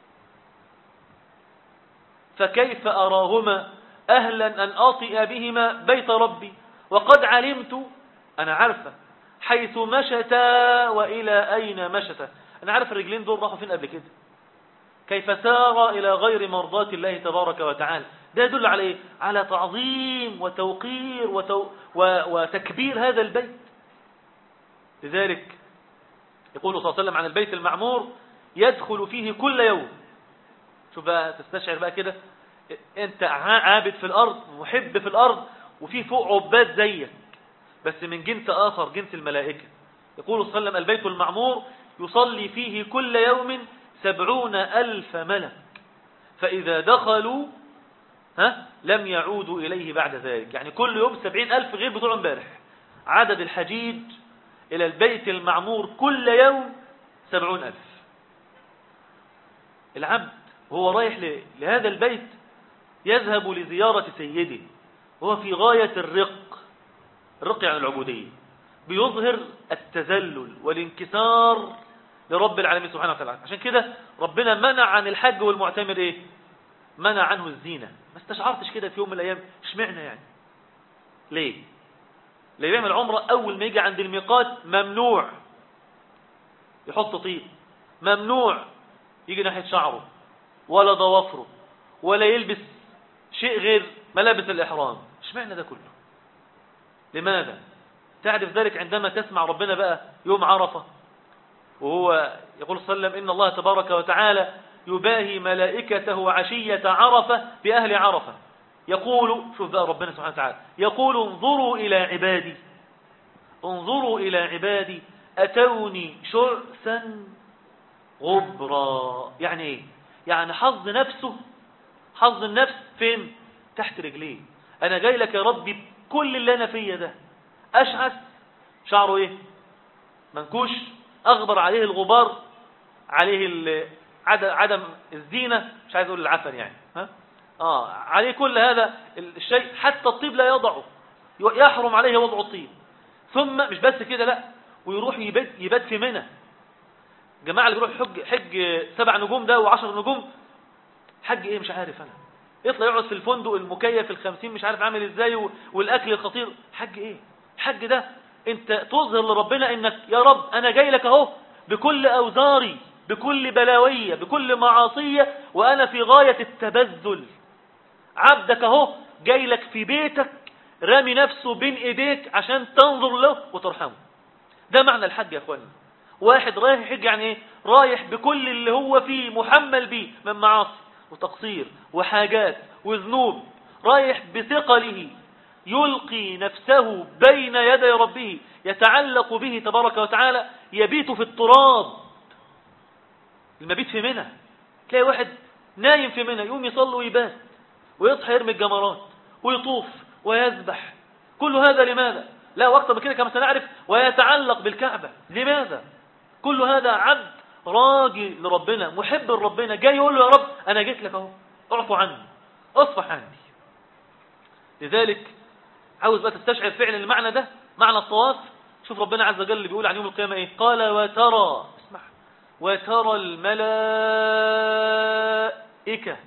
A: فكيف أراهما أهلا أن أطئ بهما بيت ربي وقد علمت أنا عارفة حيث مشتا وإلى أين مشتا أنا عارف الرجلين دول راحوا فين قبل كده كيف سار إلى غير مرضاة الله تبارك وتعالى ده يدل على إيه؟ على تعظيم وتوقير وتو و... وتكبير هذا البيت لذلك يقول صلى الله عليه وسلم عن البيت المعمور يدخل فيه كل يوم شوف بقى تستشعر بقى كده انت عابد في الارض محب في الارض وفي فوق عباد زيك بس من جنس آخر جنس الملائكة يقول صلى الله عليه وسلم البيت المعمور يصلي فيه كل يوم سبعون ألف ملك فإذا دخلوا ها لم يعودوا إليه بعد ذلك يعني كل يوم سبعين ألف غير بتوع امبارح عدد الحجيج إلى البيت المعمور كل يوم سبعون ألف العبد وهو رايح لهذا البيت يذهب لزيارة سيده وهو في غاية الرق الرق يعني العبودية بيظهر التذلل والانكسار لرب العالمين سبحانه وتعالى عشان كده ربنا منع عن الحج والمعتمر ايه منع عنه الزينة ما استشعرتش كده في يوم من الايام اشمعنى يعني ليه اللي بيعمل عمره اول ما يجي عند الميقات ممنوع يحط طيب ممنوع يجي ناحية شعره ولا ضوافره ولا يلبس شيء غير ملابس الإحرام اشمعنى ده كله لماذا تعرف ذلك عندما تسمع ربنا بقى يوم عرفة وهو يقول صلى الله عليه وسلم إن الله تبارك وتعالى يباهي ملائكته عشية عرفة بأهل عرفة يقول شوف بقى ربنا سبحانه وتعالى يقول انظروا إلى عبادي انظروا إلى عبادي أتوني شعثا غبرا يعني ايه يعني حظ نفسه حظ النفس فين تحت رجليه انا جاي لك يا ربي بكل اللي انا فيه ده اشعث شعره ايه منكوش اغبر عليه الغبار عليه عدم الزينة مش عايز اقول العفن يعني ها اه عليه كل هذا الشيء حتى الطيب لا يضعه يحرم عليه وضع الطيب ثم مش بس كده لا ويروح يبات, يبات في منى جماعة اللي بيروح حج, حج سبع نجوم ده وعشر نجوم حج ايه مش عارف انا يطلع يقعد في الفندق المكيف الخمسين مش عارف عامل ازاي والاكل الخطير حج ايه حج ده انت تظهر لربنا انك يا رب انا جاي لك اهو بكل اوزاري بكل بلاوية بكل معاصية وانا في غاية التبذل عبدك اهو جاي لك في بيتك رامي نفسه بين ايديك عشان تنظر له وترحمه ده معنى الحج يا اخواني واحد رايح يحج يعني ايه رايح بكل اللي هو فيه محمل بيه من معاصي وتقصير وحاجات وذنوب رايح بثقله يلقي نفسه بين يدي ربه يتعلق به تبارك وتعالى يبيت في التراب المبيت في منى تلاقي واحد نايم في منى يقوم يصلي ويبات ويصحى يرمي الجمرات ويطوف ويذبح كل هذا لماذا لا وقت ما كده كما سنعرف ويتعلق بالكعبة لماذا كل هذا عبد راجي لربنا محب لربنا جاي يقول له يا رب انا جيت لك اهو اعفو عني اصفح عني لذلك عاوز بقى تستشعر فعلا المعنى ده معنى الطواف شوف ربنا عز وجل بيقول عن يوم القيامة ايه قال وترى اسمع وترى الملائكة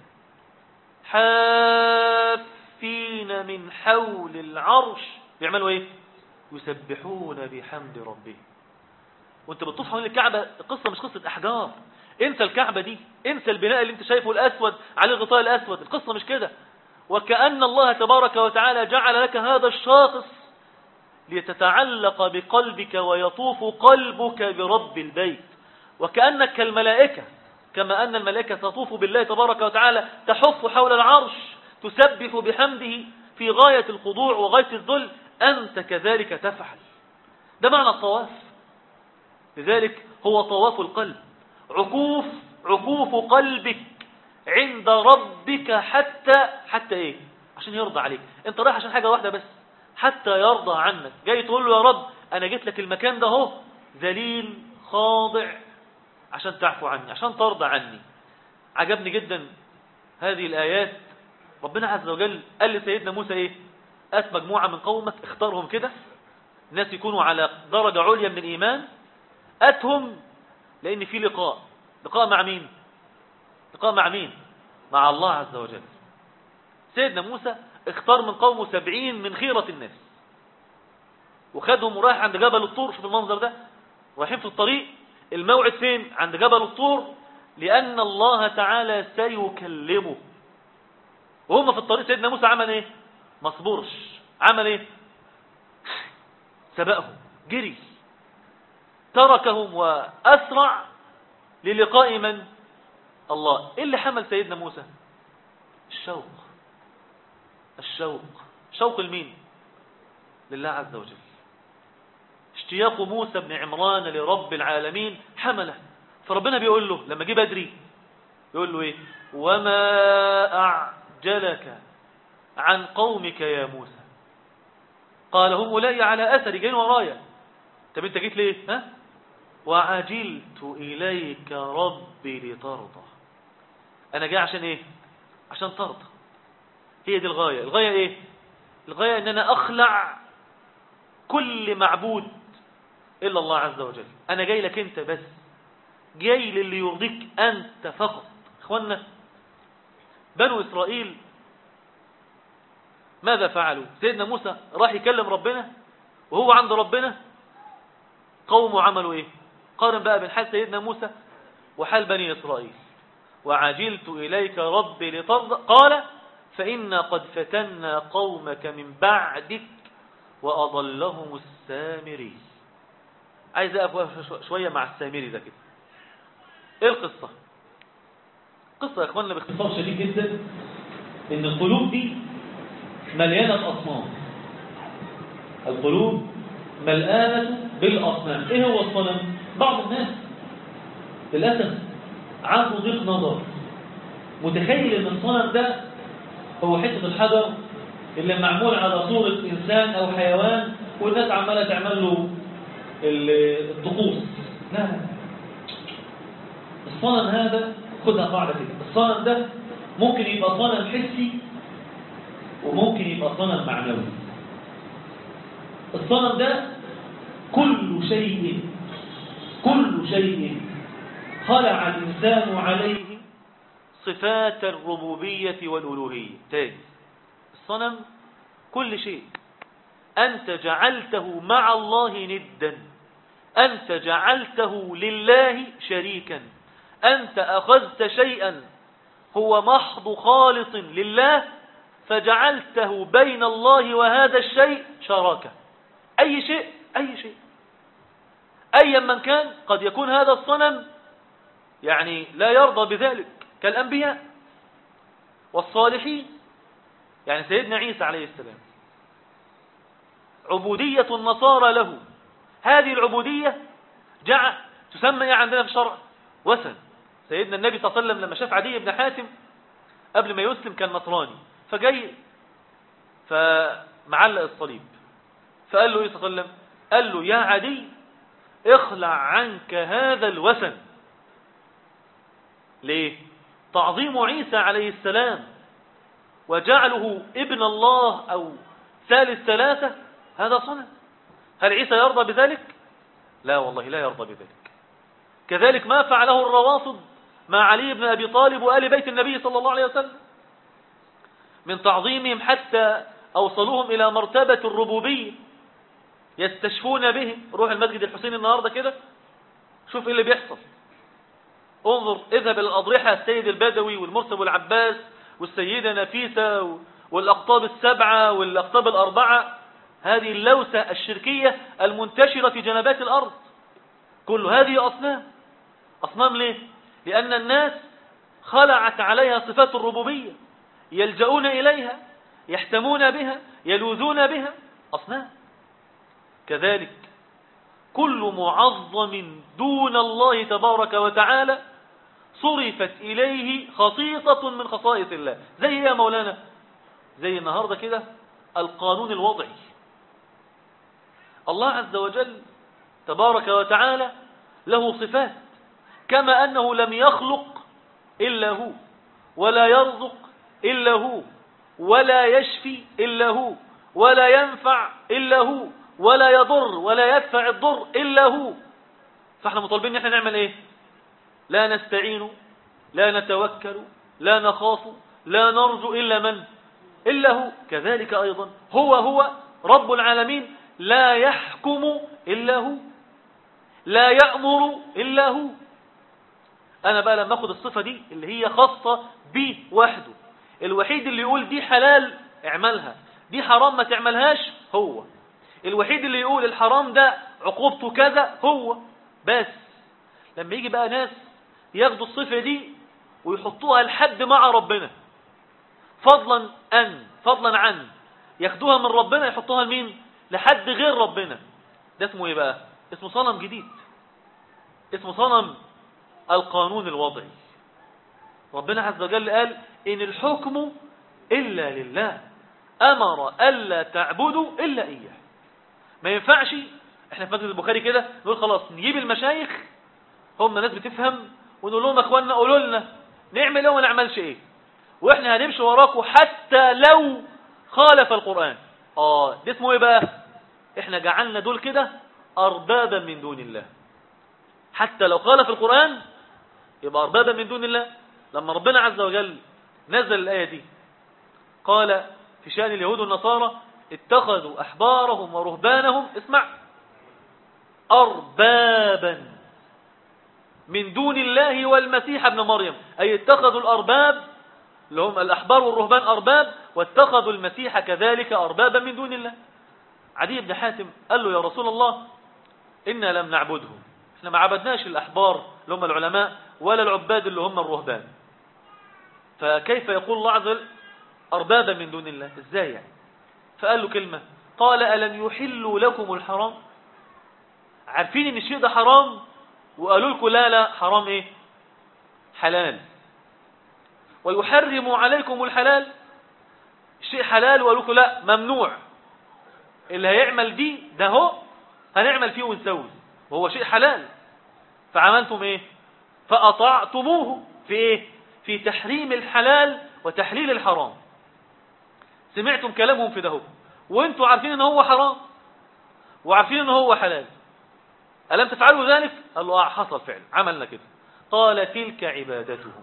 A: حافين من حول العرش بيعملوا ايه يسبحون بحمد ربهم وانت بتطوف حوالين الكعبة القصة مش قصة احجار انسى الكعبة دي انسى البناء اللي انت شايفه الاسود عليه الغطاء الاسود القصة مش كده وكأن الله تبارك وتعالى جعل لك هذا الشاخص لتتعلق بقلبك ويطوف قلبك برب البيت وكأنك كالملائكة كما أن الملائكة تطوف بالله تبارك وتعالى تحف حول العرش تسبح بحمده في غاية الخضوع وغاية الذل أنت كذلك تفعل ده معنى الطواف لذلك هو طواف القلب عكوف عكوف قلبك عند ربك حتى حتى ايه عشان يرضى عليك انت رايح عشان حاجة واحدة بس حتى يرضى عنك جاي تقول له يا رب انا جيت لك المكان ده اهو ذليل خاضع عشان تعفو عني عشان ترضى عني عجبني جدا هذه الآيات ربنا عز وجل قال لسيدنا موسى ايه ات مجموعة من قومك اختارهم كده الناس يكونوا على درجة عليا من الإيمان أتهم لأن في لقاء لقاء مع مين لقاء مع مين مع الله عز وجل سيدنا موسى اختار من قومه سبعين من خيرة الناس وخدهم ورايح عند جبل الطور شوف المنظر ده رايحين في الطريق الموعد فين عند جبل الطور لأن الله تعالى سيكلمه وهم في الطريق سيدنا موسى عمل ايه ما صبرش عمل ايه سبقهم جري تركهم وأسرع للقاء من الله إيه اللي حمل سيدنا موسى الشوق الشوق شوق المين لله عز وجل اشتياق موسى بن عمران لرب العالمين حمله فربنا بيقول له لما جه بدري يقول له ايه وما أعجلك عن قومك يا موسى قال هم أولئي على أثري جايين ورايا طب انت جيت ليه ها وعجلت إليك ربي لترضى أنا جاي عشان إيه عشان ترضى هي دي الغاية الغاية إيه الغاية أن أنا أخلع كل معبود إلا الله عز وجل أنا جاي لك أنت بس جاي للي يرضيك أنت فقط إخوانا بنو إسرائيل ماذا فعلوا سيدنا موسى راح يكلم ربنا وهو عند ربنا قومه عملوا ايه قارن بقى بين حال سيدنا موسى وحال بني إسرائيل وعجلت إليك ربي لترضى قال فإنا قد فتنا قومك من بعدك وأضلهم السامري عايز أقف شوية مع السامري ده كده ايه القصة قصة يا اخواننا باختصار شديد جدا ان القلوب دي مليانة أصنام القلوب ملآنة بالأصنام إيه هو الصنم؟ بعض الناس للأسف عنده ضيق نظر متخيل ان الصنم ده هو حتة الحجر اللي معمول على صورة إنسان أو حيوان والناس عمالة تعمل له الطقوس لا لا الصنم هذا خدها قاعدة كده الصنم ده ممكن يبقى صنم حسي وممكن يبقى صنم معنوي الصنم ده كل شيء كل شيء خلع الإنسان عليه صفات الربوبية والألوهية تاني الصنم كل شيء أنت جعلته مع الله ندا أنت جعلته لله شريكا أنت أخذت شيئا هو محض خالص لله فجعلته بين الله وهذا الشيء شراكة أي شيء أي شيء أيا من كان قد يكون هذا الصنم يعني لا يرضى بذلك كالأنبياء والصالحين يعني سيدنا عيسى عليه السلام عبودية النصارى له هذه العبودية جعل تسمى عندنا في الشرع وثن سيدنا النبي صلى الله عليه وسلم لما شاف عدي بن حاتم قبل ما يسلم كان نصراني فجاي فمعلق الصليب فقال له ايه صلى الله عليه وسلم قال له يا عدي اخلع عنك هذا الوثن ليه تعظيم عيسى عليه السلام وجعله ابن الله أو ثالث ثلاثة هذا صنع هل عيسى يرضى بذلك لا والله لا يرضى بذلك كذلك ما فعله الروافض مع علي بن أبي طالب وآل بيت النبي صلى الله عليه وسلم من تعظيمهم حتى أوصلوهم إلى مرتبة الربوبية يستشفون به روح المسجد الحسين النهاردة كده شوف ايه اللي بيحصل انظر اذهب الى الاضرحة السيد البدوي والمرسل والعباس والسيدة نفيسة والاقطاب السبعة والاقطاب الاربعة هذه اللوسة الشركية المنتشرة في جنبات الارض كل هذه اصنام اصنام ليه لان الناس خلعت عليها صفات الربوبية يلجؤون اليها يحتمون بها يلوذون بها اصنام كذلك كل معظم دون الله تبارك وتعالى صرفت إليه خصيصة من خصائص الله زي إيه يا مولانا زي النهاردة كده القانون الوضعي الله عز وجل تبارك وتعالى له صفات كما أنه لم يخلق إلا هو ولا يرزق إلا هو ولا يشفي إلا هو ولا ينفع إلا هو ولا يضر ولا يدفع الضر إلا هو فاحنا مطالبين ان احنا نعمل ايه لا نستعين لا نتوكل لا نخاف لا نرجو إلا من إلا هو كذلك أيضا هو هو رب العالمين لا يحكم إلا هو لا يأمر إلا هو أنا بقى لما أخذ الصفة دي اللي هي خاصة بي وحده الوحيد اللي يقول دي حلال اعملها دي حرام ما تعملهاش هو الوحيد اللي يقول الحرام ده عقوبته كذا هو بس لما يجي بقى ناس ياخدوا الصفة دي ويحطوها لحد مع ربنا فضلا أن فضلا عن ياخدوها من ربنا يحطوها لمين لحد غير ربنا ده اسمه ايه بقى اسمه صنم جديد اسمه صنم القانون الوضعي ربنا عز وجل قال إن الحكم إلا لله أمر ألا تعبدوا إلا إياه ما ينفعش احنا في مجلس البخاري كده نقول خلاص نجيب المشايخ هم ناس بتفهم ونقول لهم اخواننا قولوا لنا نعمل ايه وما نعملش ايه واحنا هنمشي وراكم حتى لو خالف القرآن اه ده اسمه ايه بقى احنا جعلنا دول كده اربابا من دون الله حتى لو خالف القرآن يبقى اربابا من دون الله لما ربنا عز وجل نزل الآية دي قال في شأن اليهود والنصارى اتخذوا أحبارهم ورهبانهم اسمع أربابا من دون الله والمسيح ابن مريم أي اتخذوا الأرباب اللي هم الأحبار والرهبان أرباب واتخذوا المسيح كذلك أربابا من دون الله عدي بن حاتم قال له يا رسول الله إنا لم نعبدهم احنا ما عبدناش الأحبار اللي هم العلماء ولا العباد اللي هم الرهبان فكيف يقول الله عز وجل أربابا من دون الله ازاي يعني فقال له كلمة قال ألم يحلوا لكم الحرام عارفين ان الشيء ده حرام وقالوا لكم لا لا حرام ايه حلال ويحرم عليكم الحلال الشيء حلال وقالوا لكم لا ممنوع اللي هيعمل دي ده هو هنعمل فيه ونسوي وهو شيء حلال فعملتم ايه فأطعتموه في ايه في تحريم الحلال وتحليل الحرام سمعتم كلامهم في ده وانتوا عارفين ان هو حرام وعارفين ان هو حلال ألم تفعلوا ذلك قال له آه حصل فعل عملنا كده قال تلك عبادتهم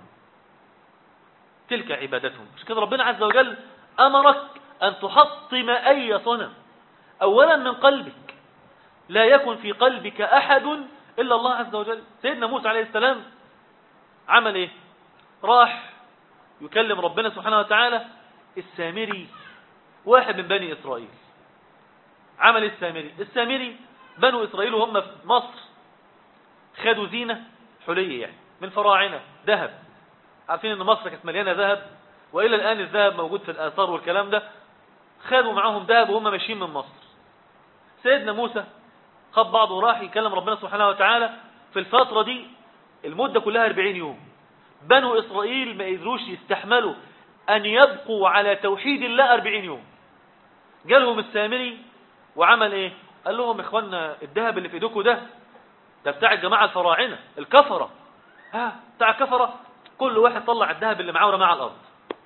A: تلك عبادتهم مش كده ربنا عز وجل أمرك أن تحطم أي صنم أولا من قلبك لا يكن في قلبك أحد إلا الله عز وجل سيدنا موسى عليه السلام عمل إيه راح يكلم ربنا سبحانه وتعالى السامري واحد من بني إسرائيل عمل السامري السامري بنو إسرائيل وهم في مصر خدوا زينة حلية يعني من فراعنة ذهب عارفين ان مصر كانت مليانة ذهب وإلى الآن الذهب موجود في الآثار والكلام ده خدوا معاهم ذهب وهم ماشيين من مصر سيدنا موسى خد بعضه وراح يكلم ربنا سبحانه وتعالى في الفترة دي المدة كلها 40 يوم بنو إسرائيل ما قدروش يستحملوا أن يبقوا على توحيد الله 40 يوم جالهم السامري وعمل ايه قال لهم اخوانا الذهب اللي في ايدكم ده ده بتاع الجماعة الفراعنة الكفرة ها بتاع الكفرة كل واحد طلع الذهب اللي معاه ورماه على الارض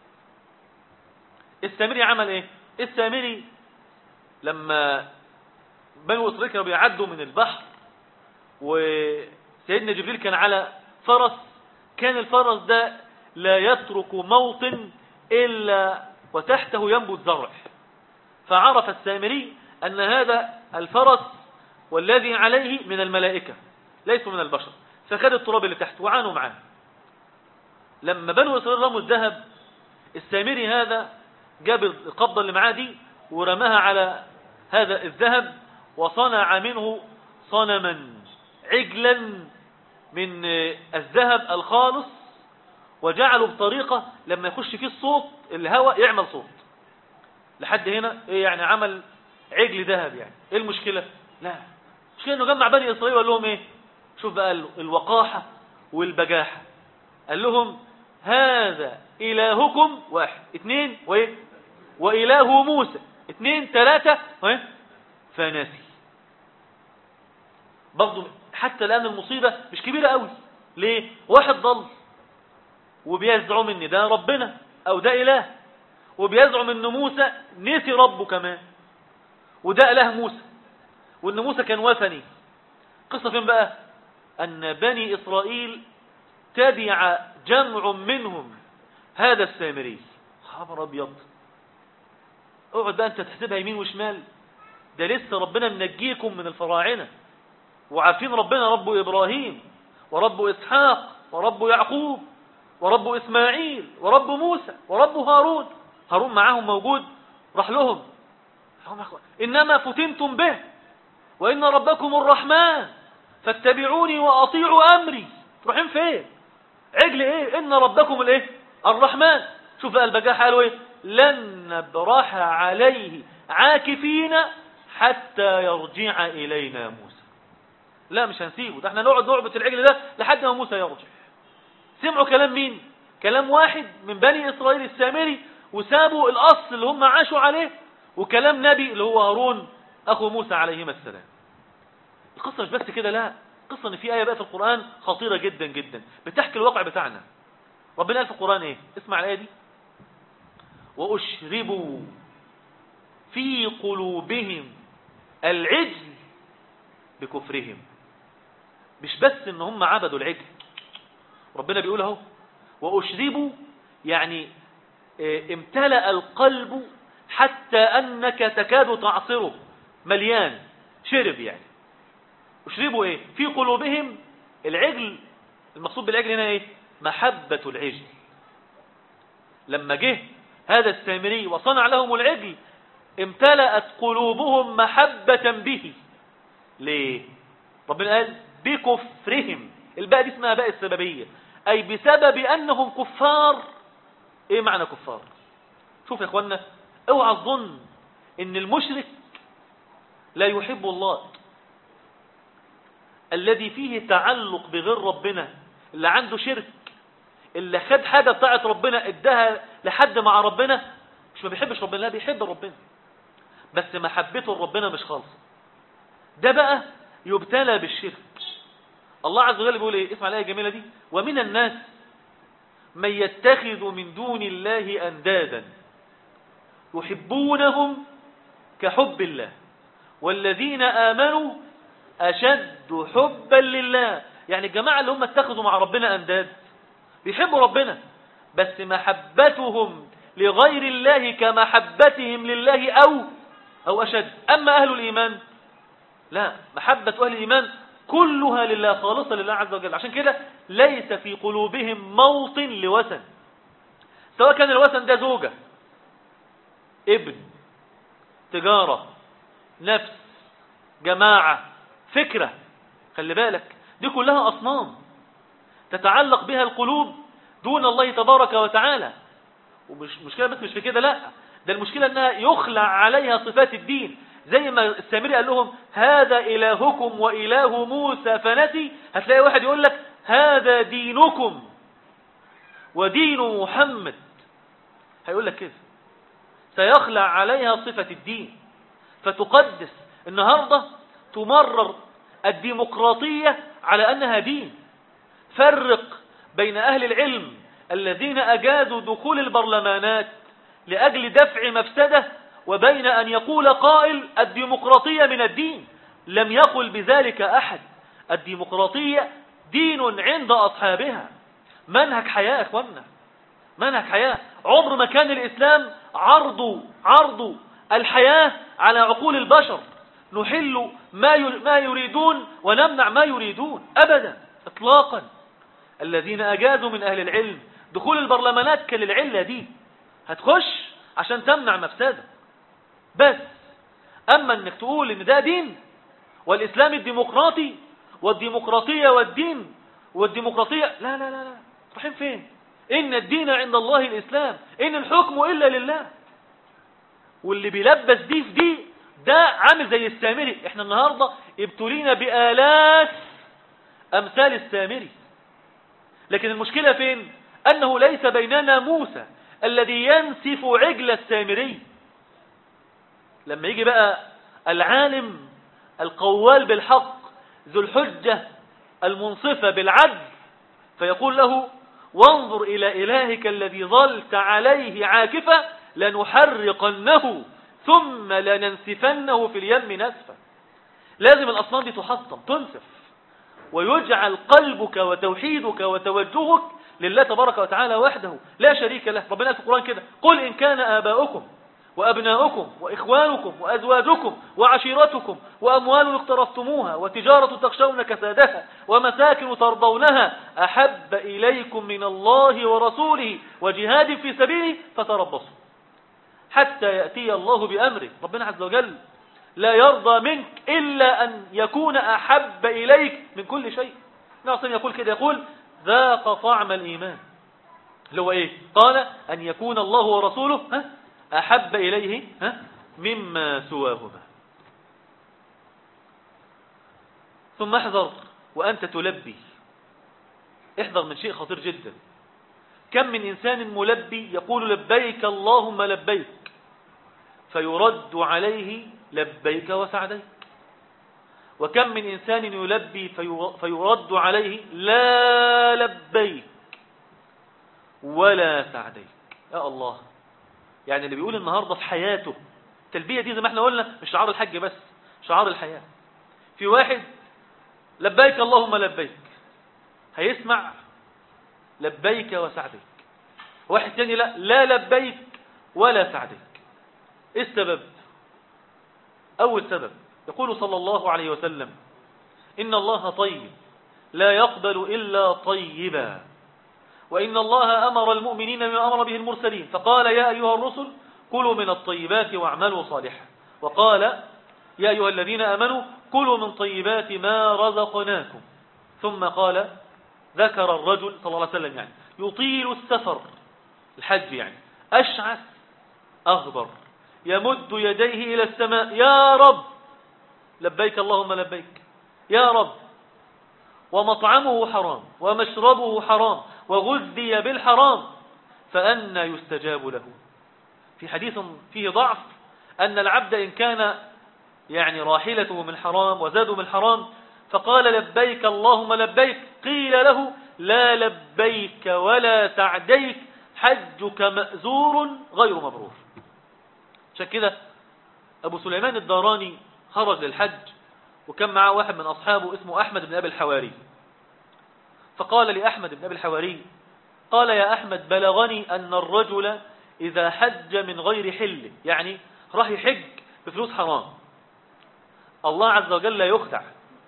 A: السامري عمل ايه السامري لما بنو اسرائيل كانوا بيعدوا من البحر وسيدنا جبريل كان على فرس كان الفرس ده لا يترك موطن إلا وتحته ينبت زرع فعرف السامري أن هذا الفرس والذي عليه من الملائكة ليسوا من البشر فخد التراب اللي تحت وعانوا معاه لما بنو إسرائيل رموا الذهب السامري هذا جاب القبضة اللي معاه دي ورماها على هذا الذهب وصنع منه صنما عجلا من الذهب الخالص وجعله بطريقة لما يخش فيه الصوت الهواء يعمل صوت لحد هنا ايه يعني عمل عجل ذهب يعني ايه المشكلة لا مشكلة انه جمع بني اسرائيل وقال لهم ايه شوف بقى الوقاحة والبجاحة قال لهم هذا الهكم واحد اثنين وايه واله موسى اثنين ثلاثة وايه فنسي برضه حتى الآن المصيبة مش كبيرة قوي ليه واحد ضل وبيزعم ان ده ربنا او ده اله وبيزعم ان موسى نسي ربه كمان وده اله موسى وان موسى كان وثني قصة فين بقى ان بني اسرائيل تبع جمع منهم هذا السامري خبر ابيض اقعد بقى انت تحسبها يمين وشمال ده لسه ربنا منجيكم من الفراعنة وعارفين ربنا رب إبراهيم ورب إسحاق ورب يعقوب ورب إسماعيل ورب موسى ورب هارون هارون معاهم موجود راح لهم إنما فتنتم به وإن ربكم الرحمن فاتبعوني وأطيعوا أمري تروحين فين عجل إيه إن ربكم الإيه الرحمن شوف بقى البجاحة قالوا إيه لن نبرح عليه عاكفين حتى يرجع إلينا موسى لا مش هنسيبه ده احنا نقعد نعبد العجل ده لحد ما موسى يرجع سمعوا كلام مين كلام واحد من بني إسرائيل السامري وسابوا الأصل اللي هم عاشوا عليه وكلام نبي اللي هو هارون أخو موسى عليهما السلام القصة مش بس كده لا القصة ان في آية بقى في القرآن خطيرة جدا جدا بتحكي الواقع بتاعنا ربنا قال في القرآن ايه اسمع الآية دي وأشربوا في قلوبهم العجل بكفرهم مش بس ان هم عبدوا العجل ربنا بيقول اهو وأشربوا يعني اه امتلأ القلب حتى أنك تكاد تعصره مليان شرب يعني اشربوا ايه في قلوبهم العجل المقصود بالعجل هنا ايه محبة العجل لما جه هذا السامري وصنع لهم العجل امتلأت قلوبهم محبة به ليه ربنا قال بكفرهم الباء دي اسمها باء السببية أي بسبب أنهم كفار إيه معنى كفار شوف يا إخوانا اوعى الظن إن المشرك لا يحب الله الذي فيه تعلق بغير ربنا اللي عنده شرك اللي خد حاجة بتاعت ربنا اداها لحد مع ربنا مش ما بيحبش ربنا لا بيحب ربنا بس محبته لربنا مش خالصة ده بقى يبتلى بالشرك الله عز وجل بيقول ايه اسمع الآية الجميلة دي ومن الناس من يتخذ من دون الله أندادا يحبونهم كحب الله والذين آمنوا أشد حبا لله يعني الجماعة اللي هم اتخذوا مع ربنا أنداد بيحبوا ربنا بس محبتهم لغير الله كمحبتهم لله أو أو أشد أما أهل الإيمان لا محبة أهل الإيمان كلها لله خالصة لله عز وجل عشان كده ليس في قلوبهم موطن لوثن سواء كان الوثن ده زوجة ابن تجارة نفس جماعة فكرة خلي بالك دي كلها أصنام تتعلق بها القلوب دون الله تبارك وتعالى ومش مشكلة بس مش في كده لا ده المشكلة انها يخلع عليها صفات الدين زي ما السامري قال لهم هذا إلهكم وإله موسى فنسي هتلاقي واحد يقول لك هذا دينكم ودين محمد هيقول لك كده سيخلع عليها صفة الدين فتقدس النهاردة تمرر الديمقراطية على أنها دين فرق بين أهل العلم الذين أجازوا دخول البرلمانات لأجل دفع مفسدة وبين أن يقول قائل الديمقراطية من الدين لم يقل بذلك أحد الديمقراطية دين عند أصحابها منهج حياة أخوانا منهج حياة عمر ما كان الإسلام عرض عرض الحياة على عقول البشر نحل ما ما يريدون ونمنع ما يريدون أبدا إطلاقا الذين أجازوا من أهل العلم دخول البرلمانات كان للعلة دي هتخش عشان تمنع مفسدة بس أما أنك تقول إن ده دين والإسلام الديمقراطي والديمقراطية والدين والديمقراطية لا لا لا لا رايحين فين إن الدين عند الله الإسلام إن الحكم إلا لله واللي بيلبس دي في دي ده عامل زي السامري احنا النهاردة ابتلينا بآلاف أمثال السامري لكن المشكلة فين أنه ليس بيننا موسى الذي ينسف عجل السامري لما يجي بقى العالم القوال بالحق ذو الحجة المنصفة بالعدل فيقول له وانظر إلى إلهك الذي ظلت عليه عاكفة لنحرقنه ثم لننسفنه في اليم نسفا لازم الأصنام دي تحطم تنسف ويجعل قلبك وتوحيدك وتوجهك لله تبارك وتعالى وحده لا شريك له ربنا في القرآن كده قل إن كان آباؤكم وأبناؤكم وإخوانكم وأزواجكم وعشيرتكم وأموال اقترفتموها وتجارة تخشون كسادها ومساكن ترضونها أحب إليكم من الله ورسوله وجهاد في سبيله فتربصوا حتى يأتي الله بأمره ربنا عز وجل لا يرضى منك إلا أن يكون أحب إليك من كل شيء نعصم يقول كده يقول ذاق طعم الإيمان اللي هو إيه قال أن يكون الله ورسوله ها أحب إليه ها مما سواهما ثم احذر وأنت تلبي احذر من شيء خطير جدا كم من إنسان ملبي يقول لبيك اللهم لبيك فيرد عليه لبيك وسعديك وكم من إنسان يلبي فيرد عليه لا لبيك ولا سعديك يا الله يعني اللي بيقول النهاردة في حياته التلبية دي زي ما احنا قلنا مش شعار الحج بس شعار الحياة في واحد لبيك اللهم لبيك هيسمع لبيك وسعديك واحد تاني لا لا لبيك ولا سعديك ايه السبب اول سبب يقول صلى الله عليه وسلم إن الله طيب لا يقبل إلا طيبا وإن الله أمر المؤمنين بما أمر به المرسلين فقال يا أيها الرسل كلوا من الطيبات واعملوا صالحا وقال يا أيها الذين أمنوا كلوا من طيبات ما رزقناكم ثم قال ذكر الرجل صلى الله عليه وسلم يعني يطيل السفر الحج يعني أشعث أغبر يمد يديه إلى السماء يا رب لبيك اللهم لبيك يا رب ومطعمه حرام ومشربه حرام وغذي بالحرام فأنا يستجاب له في حديث فيه ضعف أن العبد إن كان يعني راحلته من حرام وزاده من حرام فقال لبيك اللهم لبيك قيل له لا لبيك ولا سعديك حجك مأزور غير مبرور عشان كده أبو سليمان الداراني خرج للحج وكان معه واحد من أصحابه اسمه أحمد بن أبي الحواري فقال لأحمد بن أبي الحواري قال يا أحمد بلغني أن الرجل إذا حج من غير حل يعني راح يحج بفلوس حرام الله عز وجل لا يخدع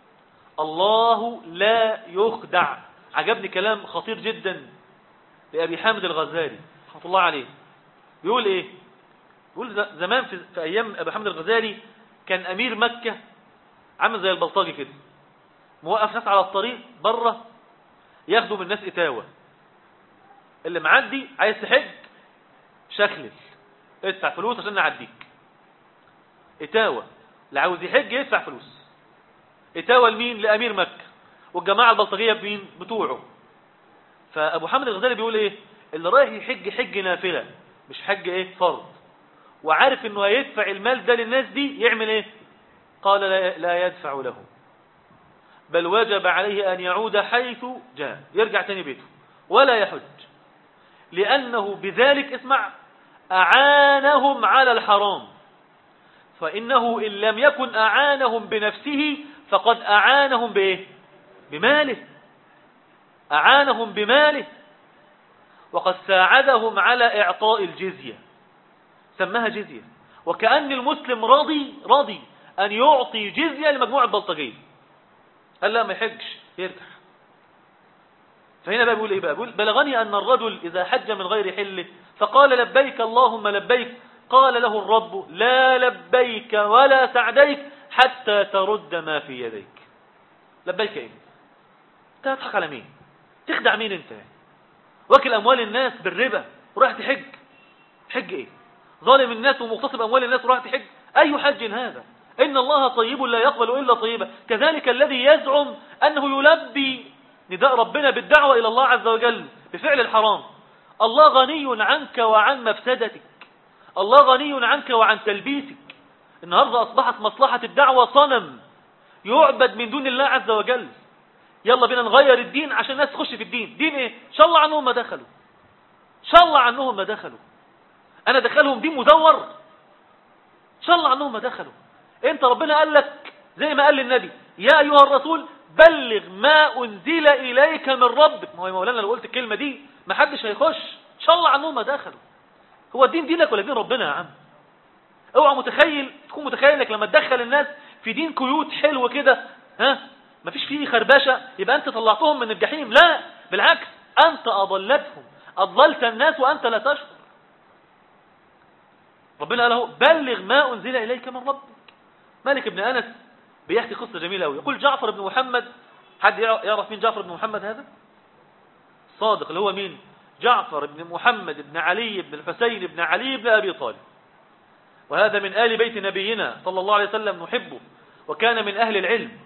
A: الله لا يخدع عجبني كلام خطير جدا لأبي حامد الغزالي رحمة الله عليه بيقول إيه بيقول زمان في, في أيام أبي حامد الغزالي كان أمير مكة عامل زي البلطجي كده موقف ناس على الطريق بره ياخدوا من الناس اتاوة اللي معدي عايز تحج شخلل ادفع فلوس عشان نعديك اتاوة اللي عاوز يحج يدفع فلوس اتاوة لمين لأمير مكة والجماعة البلطجية بمين بتوعه فأبو حامد الغزالي بيقول ايه اللي رايح يحج حج نافلة مش حج ايه فرض وعارف انه هيدفع المال ده للناس دي يعمل ايه قال لا يدفع له بل وجب عليه أن يعود حيث جاء يرجع تاني بيته ولا يحج لأنه بذلك اسمع أعانهم على الحرام فإنه إن لم يكن أعانهم بنفسه فقد أعانهم بإيه بماله أعانهم بماله وقد ساعدهم على إعطاء الجزية سماها جزية وكأن المسلم راضي راضي أن يعطي جزية لمجموعة بلطجية قال لا ما يحجش يرجع فهنا بقى بيقول ايه بقى بيقول بلغني أن الرجل إذا حج من غير حله فقال لبيك اللهم لبيك قال له الرب لا لبيك ولا سعديك حتى ترد ما في يديك لبيك ايه انت هتضحك على مين تخدع مين انت واكل اموال الناس بالربا وراح تحج حج ايه ظالم الناس ومغتصب اموال الناس وراح تحج اي حج هذا إن الله طيب لا يقبل إلا طيبا كذلك الذي يزعم أنه يلبي نداء ربنا بالدعوة إلى الله عز وجل بفعل الحرام الله غني عنك وعن مفسدتك الله غني عنك وعن تلبيسك النهاردة أصبحت مصلحة الدعوة صنم يعبد من دون الله عز وجل يلا بينا نغير الدين عشان الناس تخش في الدين دين ايه شاء الله عنهم ما دخلوا شاء الله عنهم ما دخلوا انا دخلهم دين مزور شاء الله عنهم ما دخلوا انت ربنا قال لك زي ما قال للنبي يا ايها الرسول بلغ ما انزل اليك من ربك ما هو يا مولانا لو قلت الكلمه دي ما حدش هيخش ان شاء الله عنهم ما دخلوا هو الدين دينك ولا دين ربنا يا عم اوعى متخيل تكون متخيل انك لما تدخل الناس في دين كيوت حلو كده ها مفيش فيه خربشه يبقى انت طلعتهم من الجحيم لا بالعكس انت اضلتهم اضللت الناس وانت لا تشعر ربنا قال له بلغ ما انزل اليك من ربك مالك بن أنس بيحكي قصة جميلة أوي يقول جعفر بن محمد حد يعرف مين جعفر بن محمد هذا صادق اللي هو مين جعفر بن محمد بن علي بن الحسين بن علي بن أبي طالب وهذا من آل بيت نبينا صلى الله عليه وسلم نحبه وكان من أهل العلم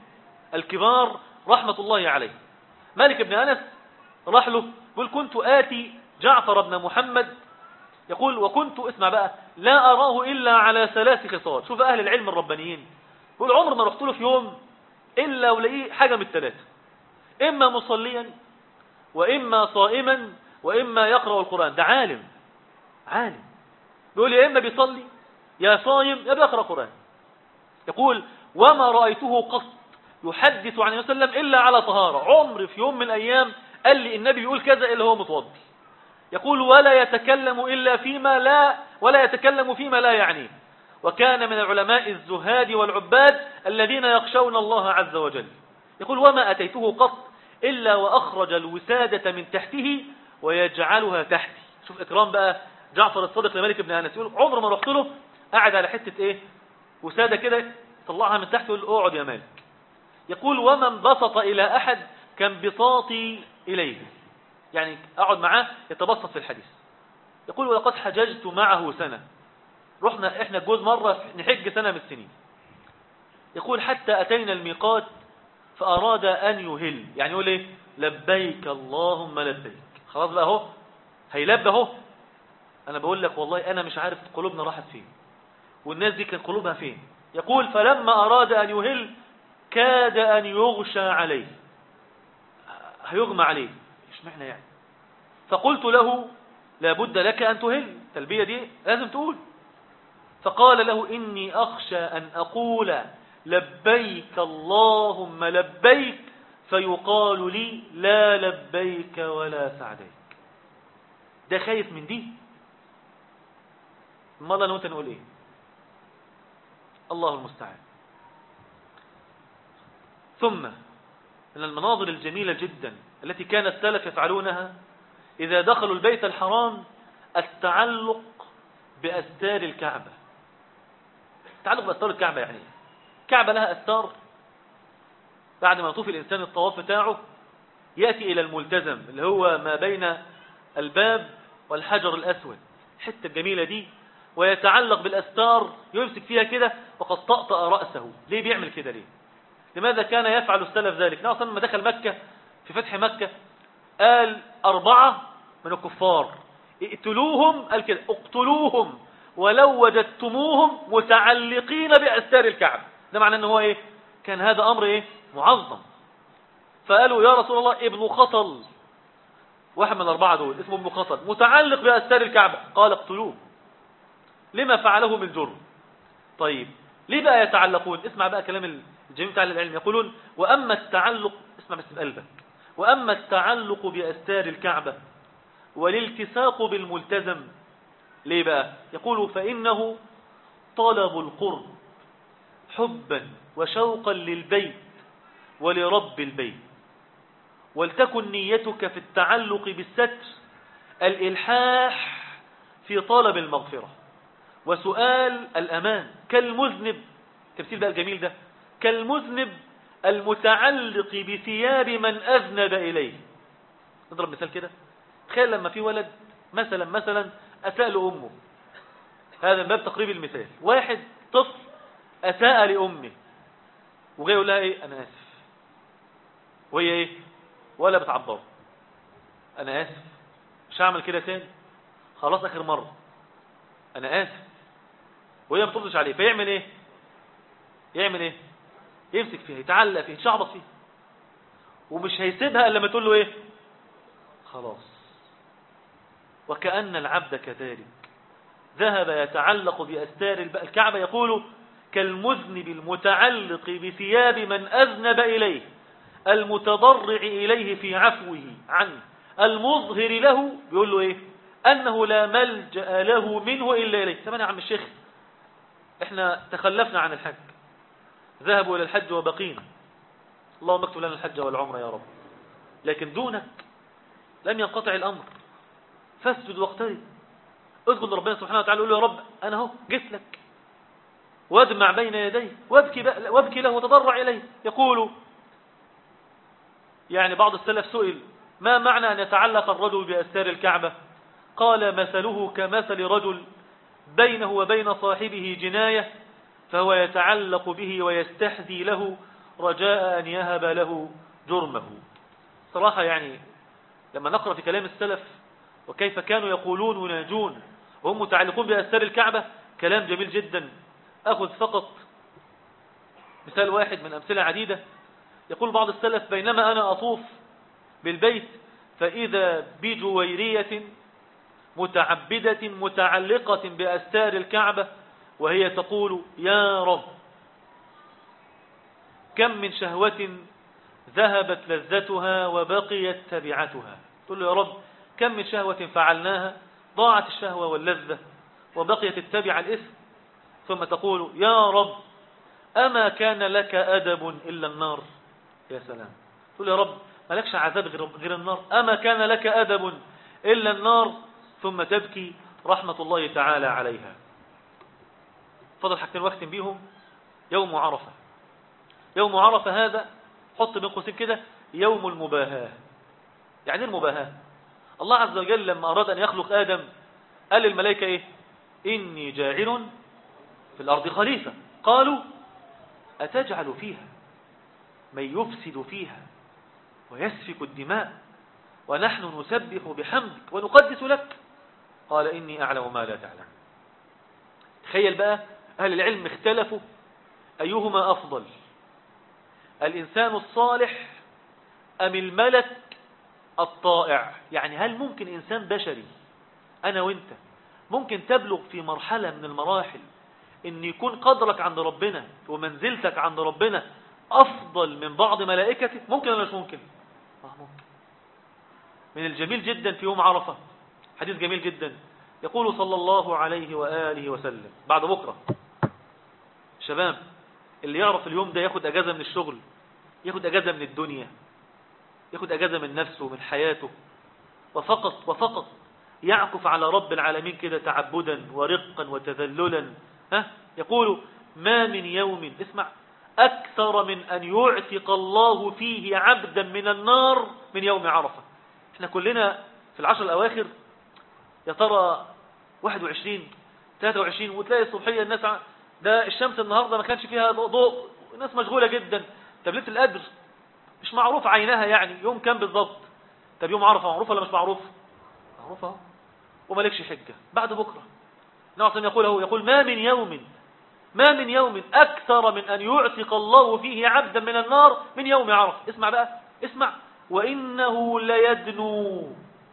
A: الكبار رحمة الله عليه مالك بن أنس راح له يقول كنت آتي جعفر بن محمد يقول وكنت اسمع بقى لا أراه إلا على ثلاث خصال شوف أهل العلم الربانيين يقول عمر ما رحت له في يوم إلا ولقيه حاجة من الثلاثة إما مصليا وإما صائما وإما يقرأ القرآن ده عالم عالم يقول يا إما بيصلي يا صايم يا بيقرأ قرآن يقول وما رأيته قط يحدث عن النبي صلى الله عليه وسلم إلا على طهارة عمر في يوم من الأيام قال لي النبي يقول كذا إلا هو متوضي يقول ولا يتكلم إلا فيما لا ولا يتكلم فيما لا يعنيه وكان من العلماء الزهاد والعباد الذين يخشون الله عز وجل يقول وما أتيته قط إلا وأخرج الوسادة من تحته ويجعلها تحتي شوف إكرام بقى جعفر الصادق لملك بن أنس يقول عمر ما رحت له قاعد على حتة إيه وسادة كده طلعها من تحت ويقول اقعد يا مالك يقول ومن بسط إلى أحد كان بساطي إليه يعني أقعد معاه يتبسط في الحديث يقول ولقد حججت معه سنة رحنا إحنا جوز مرة نحج سنة من السنين يقول حتى أتينا الميقات فأراد أن يهل يعني يقول إيه لبيك اللهم لبيك خلاص بقى اهو هيلبى اهو أنا بقول لك والله أنا مش عارف قلوبنا راحت فين والناس دي كان قلوبها فين يقول فلما أراد أن يهل كاد أن يغشى عليه هيغمى عليه ايش معنى يعني فقلت له لابد لك أن تهل التلبية دي لازم تقول فقال له إني أخشى أن أقول لبيك اللهم لبيك فيقال لي لا لبيك ولا سعديك ده خايف من دي امال انا وانت نقول ايه الله المستعان ثم من المناظر الجميلة جدا التي كان السلف يفعلونها إذا دخلوا البيت الحرام التعلق بأستار الكعبة التعلق بأستار الكعبة يعني الكعبة لها أستار بعد ما يطوف الإنسان الطواف بتاعه يأتي إلى الملتزم اللي هو ما بين الباب والحجر الأسود الحتة الجميلة دي ويتعلق بالأستار يمسك فيها كده وقد طأطأ رأسه ليه بيعمل كده ليه لماذا كان يفعل السلف ذلك نعم لما دخل مكة في فتح مكة قال أربعة من الكفار اقتلوهم قال كده اقتلوهم ولو وجدتموهم متعلقين بأستار الكعب ده معناه ان هو ايه كان هذا امر ايه معظم فقالوا يا رسول الله ابن خطل واحد من الاربعه دول اسمه ابن خطل متعلق باستار الكعبه قال اقتلوه لما فعله من جرم طيب ليه بقى يتعلقون اسمع بقى كلام الجميع بتاع العلم يقولون واما التعلق اسمع بس بقلبك واما التعلق باستار الكعبه والالتصاق بالملتزم ليه بقى يقول فانه طلب القرب حبا وشوقا للبيت ولرب البيت ولتكن نيتك في التعلق بالستر الإلحاح في طلب المغفرة وسؤال الأمان كالمذنب تفسير بقى الجميل ده كالمذنب المتعلق بثياب من أذنب إليه نضرب مثال كده تخيل لما في ولد مثلا مثلا أساء لأمه هذا من باب تقريب المثال واحد طفل أساء لأمه وجاي يقول لها إيه أنا آسف وهي إيه ولا بتعبره أنا آسف مش هعمل كده تاني خلاص آخر مرة أنا آسف وهي ما بتردش عليه فيعمل إيه يعمل إيه يمسك فيها يتعلق فيها يتشعبط فيها ومش هيسيبها إلا لما تقول له إيه خلاص وكأن العبد كذلك ذهب يتعلق بأستار الكعبة يقول كالمذنب المتعلق بثياب من أذنب إليه المتضرع إليه في عفوه عنه المظهر له بيقول له إيه أنه لا ملجأ له منه إلا إليه سمعنا يا عم الشيخ إحنا تخلفنا عن الحج ذهبوا إلى الحج وبقينا اللهم اكتب لنا الحج والعمر يا رب لكن دونك لن ينقطع الأمر فاسجد واقترب اذكر ربنا سبحانه وتعالى يقول له يا رب أنا اهو جيت لك وادمع بين يديه وابكي, وابكي له وتضرع إليه يقول يعني بعض السلف سئل ما معنى أن يتعلق الرجل بأستار الكعبة قال مثله كمثل رجل بينه وبين صاحبه جناية فهو يتعلق به ويستحذي له رجاء أن يهب له جرمه صراحة يعني لما نقرأ في كلام السلف وكيف كانوا يقولون وناجون وهم متعلقون بأستار الكعبة كلام جميل جدا أخذ فقط مثال واحد من أمثلة عديدة يقول بعض السلف بينما أنا أطوف بالبيت فإذا بجويرية متعبدة متعلقة بأستار الكعبة وهي تقول يا رب كم من شهوة ذهبت لذتها وبقيت تبعتها تقول له يا رب كم من شهوة فعلناها ضاعت الشهوة واللذة وبقيت التبع الإثم ثم تقول يا رب أما كان لك أدب إلا النار يا سلام تقول يا رب ما لكش عذاب غير النار أما كان لك أدب إلا النار ثم تبكي رحمة الله تعالى عليها فضل حاجتين وقت بيهم يوم عرفة يوم عرفة هذا حط بين قوسين كده يوم المباهاة يعني المباهاة الله عز وجل لما أراد أن يخلق آدم قال للملائكة إيه إني جاعل في الأرض خليفة قالوا أتجعل فيها من يفسد فيها ويسفك الدماء ونحن نسبح بحمدك ونقدس لك قال إني أعلم ما لا تعلم تخيل بقى أهل العلم اختلفوا أيهما أفضل الإنسان الصالح أم الملك الطائع يعني هل ممكن إنسان بشري أنا وإنت ممكن تبلغ في مرحلة من المراحل إن يكون قدرك عند ربنا ومنزلتك عند ربنا أفضل من بعض ملائكته ممكن ولا مش ممكن آه ممكن من الجميل جدا في يوم عرفة حديث جميل جدا يقول صلى الله عليه وآله وسلم بعد بكرة شباب اللي يعرف اليوم ده ياخد أجازة من الشغل ياخد أجازة من الدنيا ياخد أجازة من نفسه ومن حياته وفقط وفقط يعكف على رب العالمين كده تعبدا ورقا وتذللا ها يقول ما من يوم اسمع أكثر من أن يعتق الله فيه عبدا من النار من يوم عرفة احنا كلنا في العشر الأواخر يا ترى 21 23 وتلاقي الصبحية الناس ده الشمس النهاردة ما كانش فيها ضوء الناس مشغولة جدا طب ليله القدر مش معروف عينها يعني يوم كام بالظبط طب يوم عرفه معروف ولا مش معروف معروفه ومالكش حجه بعد بكره نعم يقول هو يقول ما من يوم ما من يوم أكثر من أن يعتق الله فيه عبدا من النار من يوم عرفه اسمع بقى اسمع وإنه ليدنو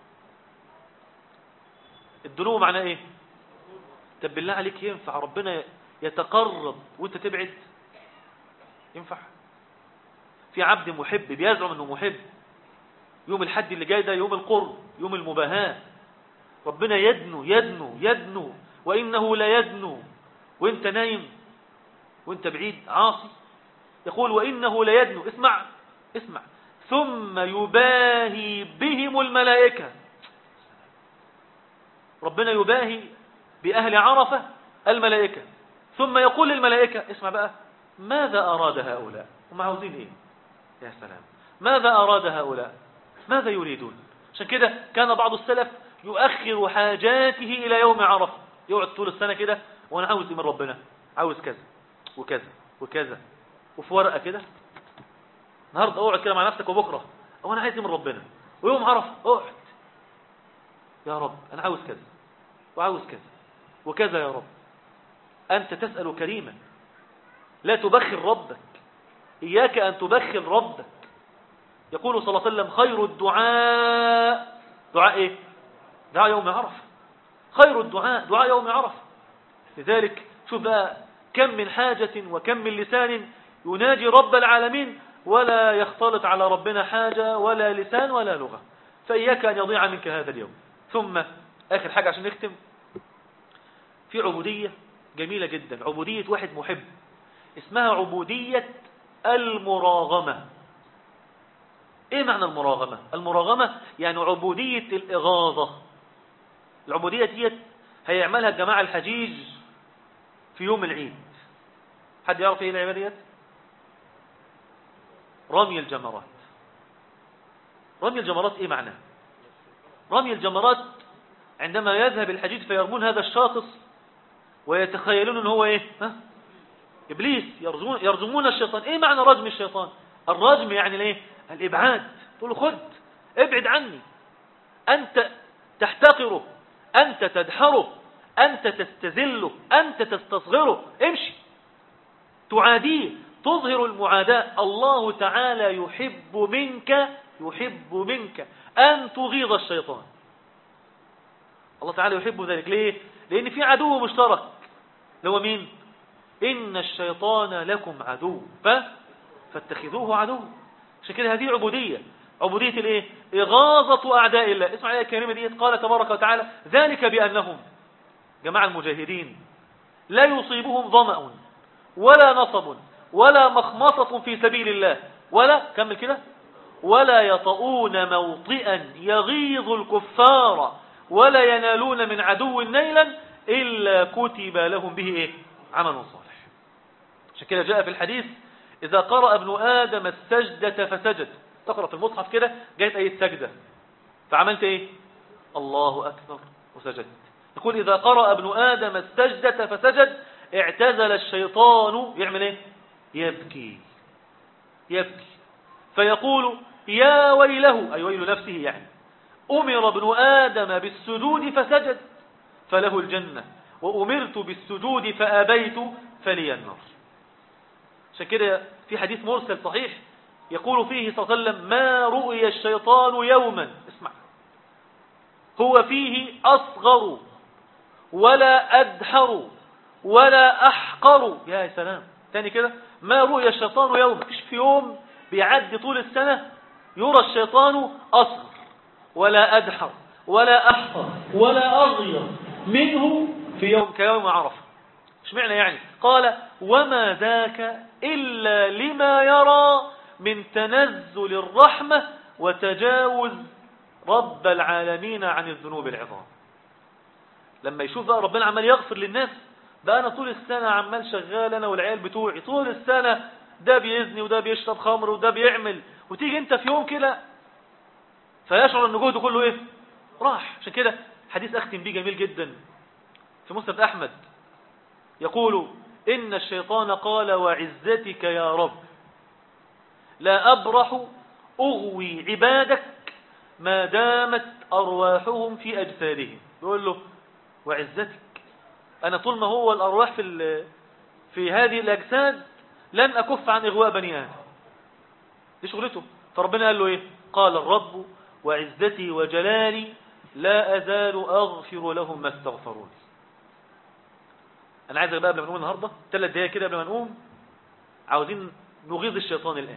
A: الدنو معناه ايه طب بالله عليك ينفع ربنا يتقرب وانت تبعد ينفع في عبد محب بيزعم انه محب يوم الحد اللي جاي ده يوم القرب يوم المباهاة ربنا يدنو يدنو يدنو وإنه لا يدنو وانت نايم وانت بعيد عاصي يقول وإنه لا يدنو اسمع اسمع ثم يباهي بهم الملائكة ربنا يباهي بأهل عرفة الملائكة ثم يقول للملائكة اسمع بقى ماذا أراد هؤلاء هم عاوزين ايه يا سلام ماذا أراد هؤلاء ماذا يريدون عشان كده كان بعض السلف يؤخر حاجاته إلى يوم عرفة يقعد طول السنة كده وأنا عاوز من ربنا عاوز كذا وكذا وكذا وفي ورقة كده النهارده اقعد كده مع نفسك وبكرة أو أنا عايز من ربنا ويوم عرفة اقعد يا رب أنا عاوز كذا وعاوز كذا وكذا يا رب أنت تسأل كريما لا تبخل ربك إياك أن تبخل ربك يقول صلى الله عليه وسلم خير الدعاء دعاء إيه دعاء يوم عرفة خير الدعاء دعاء يوم عرفة لذلك شوف بقى كم من حاجة وكم من لسان يناجي رب العالمين ولا يختلط على ربنا حاجة ولا لسان ولا لغة فإياك أن يضيع منك هذا اليوم ثم آخر حاجة عشان نختم في عبودية جميلة جدا عبودية واحد محب اسمها عبودية المراغمة ايه معنى المراغمة المراغمة يعني عبودية الإغاظة العبودية ديت هيعملها الجماعة الحجيج في يوم العيد حد يعرف ايه العبادة ديت رمي الجمرات رمي الجمرات ايه معناه رمي الجمرات عندما يذهب الحجيج فيرمون هذا الشاخص ويتخيلون ان هو ايه ها إبليس يرجمون, يرجمون الشيطان إيه معنى رجم الشيطان الرجم يعني ليه الإبعاد تقول له خد ابعد عني أنت تحتقره أنت تدحره أنت تستذله أنت تستصغره امشي تعاديه تظهر المعاداة الله تعالى يحب منك يحب منك أن تغيظ الشيطان الله تعالى يحب ذلك ليه لأن في عدو مشترك هو مين إن الشيطان لكم عدو ف... فاتخذوه عدو عشان كده هذه عبودية عبودية الايه إغاظة أعداء الله اسمع الآية الكريمة دي قال تبارك وتعالى ذلك بأنهم جماعة المجاهدين لا يصيبهم ظمأ ولا نصب ولا مخمصة في سبيل الله ولا كمل كده ولا يطؤون موطئا يغيظ الكفار ولا ينالون من عدو نيلا إلا كتب لهم به إيه؟ عمل صالح عشان كده جاء في الحديث إذا قرأ ابن آدم السجدة فسجد تقرأ في المصحف كده جاءت أي السجدة فعملت إيه الله أكبر وسجدت يقول إذا قرأ ابن آدم السجدة فسجد اعتزل الشيطان يعمل إيه يبكي يبكي فيقول يا ويله أي ويل نفسه يعني أمر ابن آدم بالسجود فسجد فله الجنة وأمرت بالسجود فأبيت فلي النار عشان كده في حديث مرسل صحيح يقول فيه صلى الله عليه وسلم ما رؤي الشيطان يوما اسمع هو فيه أصغر ولا أدحر ولا أحقر يا سلام تاني كده ما رؤي الشيطان يوما مش في يوم بيعدي طول السنة يرى الشيطان أصغر ولا أدحر ولا أحقر ولا أغير منه في يوم كيوم عرفه مش معنى يعني قال وما ذاك إلا لما يرى من تنزل الرحمة وتجاوز رب العالمين عن الذنوب العظام لما يشوف بقى ربنا عمال يغفر للناس بقى أنا طول السنة عمال شغال أنا والعيال بتوعي طول السنة ده بيزني وده بيشرب خمر وده بيعمل وتيجي انت في يوم كده فيشعر ان جهده كله ايه راح عشان كده حديث اختم بيه جميل جدا في مسند احمد يقول ان الشيطان قال وعزتك يا رب لا ابرح اغوي عبادك ما دامت ارواحهم في اجسادهم يقول له وعزتك انا طول ما هو الارواح في في هذه الاجساد لن أكف عن إغواء بني آدم دي شغلته فربنا قال له إيه قال الرب وعزتي وجلالي لا أزال أغفر لهم ما استغفروني أنا عايزك بقى قبل ما نقوم النهاردة ثلاث دقايق كده قبل ما نقوم عاوزين نغيظ الشيطان الآن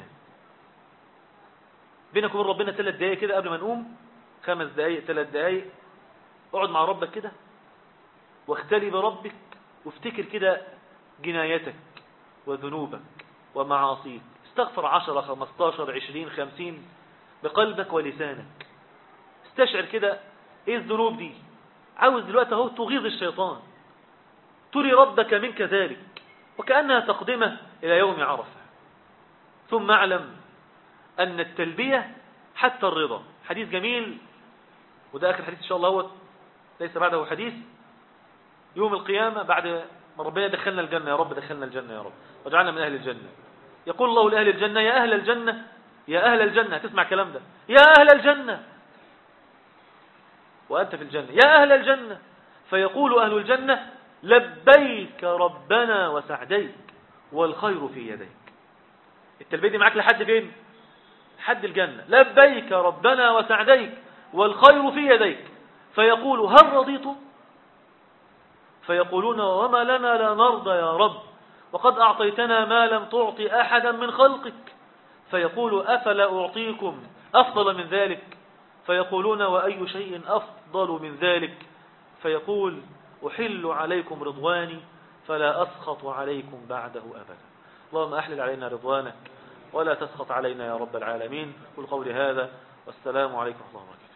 A: بينك وبين ربنا ثلاث دقايق كده قبل ما نقوم خمس دقايق ثلاث دقايق اقعد مع ربك كده واختلي بربك وافتكر كده جنايتك وذنوبك ومعاصيك استغفر عشرة خمستاشر عشرين خمسين بقلبك ولسانك استشعر كده ايه الذنوب دي عاوز دلوقتي اهو تغيظ الشيطان تري ربك منك ذلك وكأنها تقدمة إلى يوم عرفة ثم اعلم أن التلبية حتى الرضا حديث جميل وده آخر حديث إن شاء الله هو ليس بعده حديث يوم القيامة بعد ربنا دخلنا الجنة يا رب دخلنا الجنة يا رب واجعلنا من أهل الجنة يقول الله لأهل الجنة يا أهل الجنة يا أهل الجنة تسمع كلام ده يا أهل الجنة وأنت في الجنة يا أهل الجنة فيقول أهل الجنة لبيك ربنا وسعديك والخير في يديك التلبية دي معاك لحد فين حد الجنة لبيك ربنا وسعديك والخير في يديك فيقول هل رضيتم فيقولون وما لنا لا نرضى يا رب وقد أعطيتنا ما لم تعطي أحدا من خلقك فيقول أفلا أعطيكم أفضل من ذلك فيقولون وأي شيء أفضل من ذلك فيقول أحل عليكم رضواني فلا أسخط عليكم بعده أبدا اللهم أحلل علينا رضوانك ولا تسخط علينا يا رب العالمين قل قولي هذا والسلام عليكم ورحمة الله وبركاته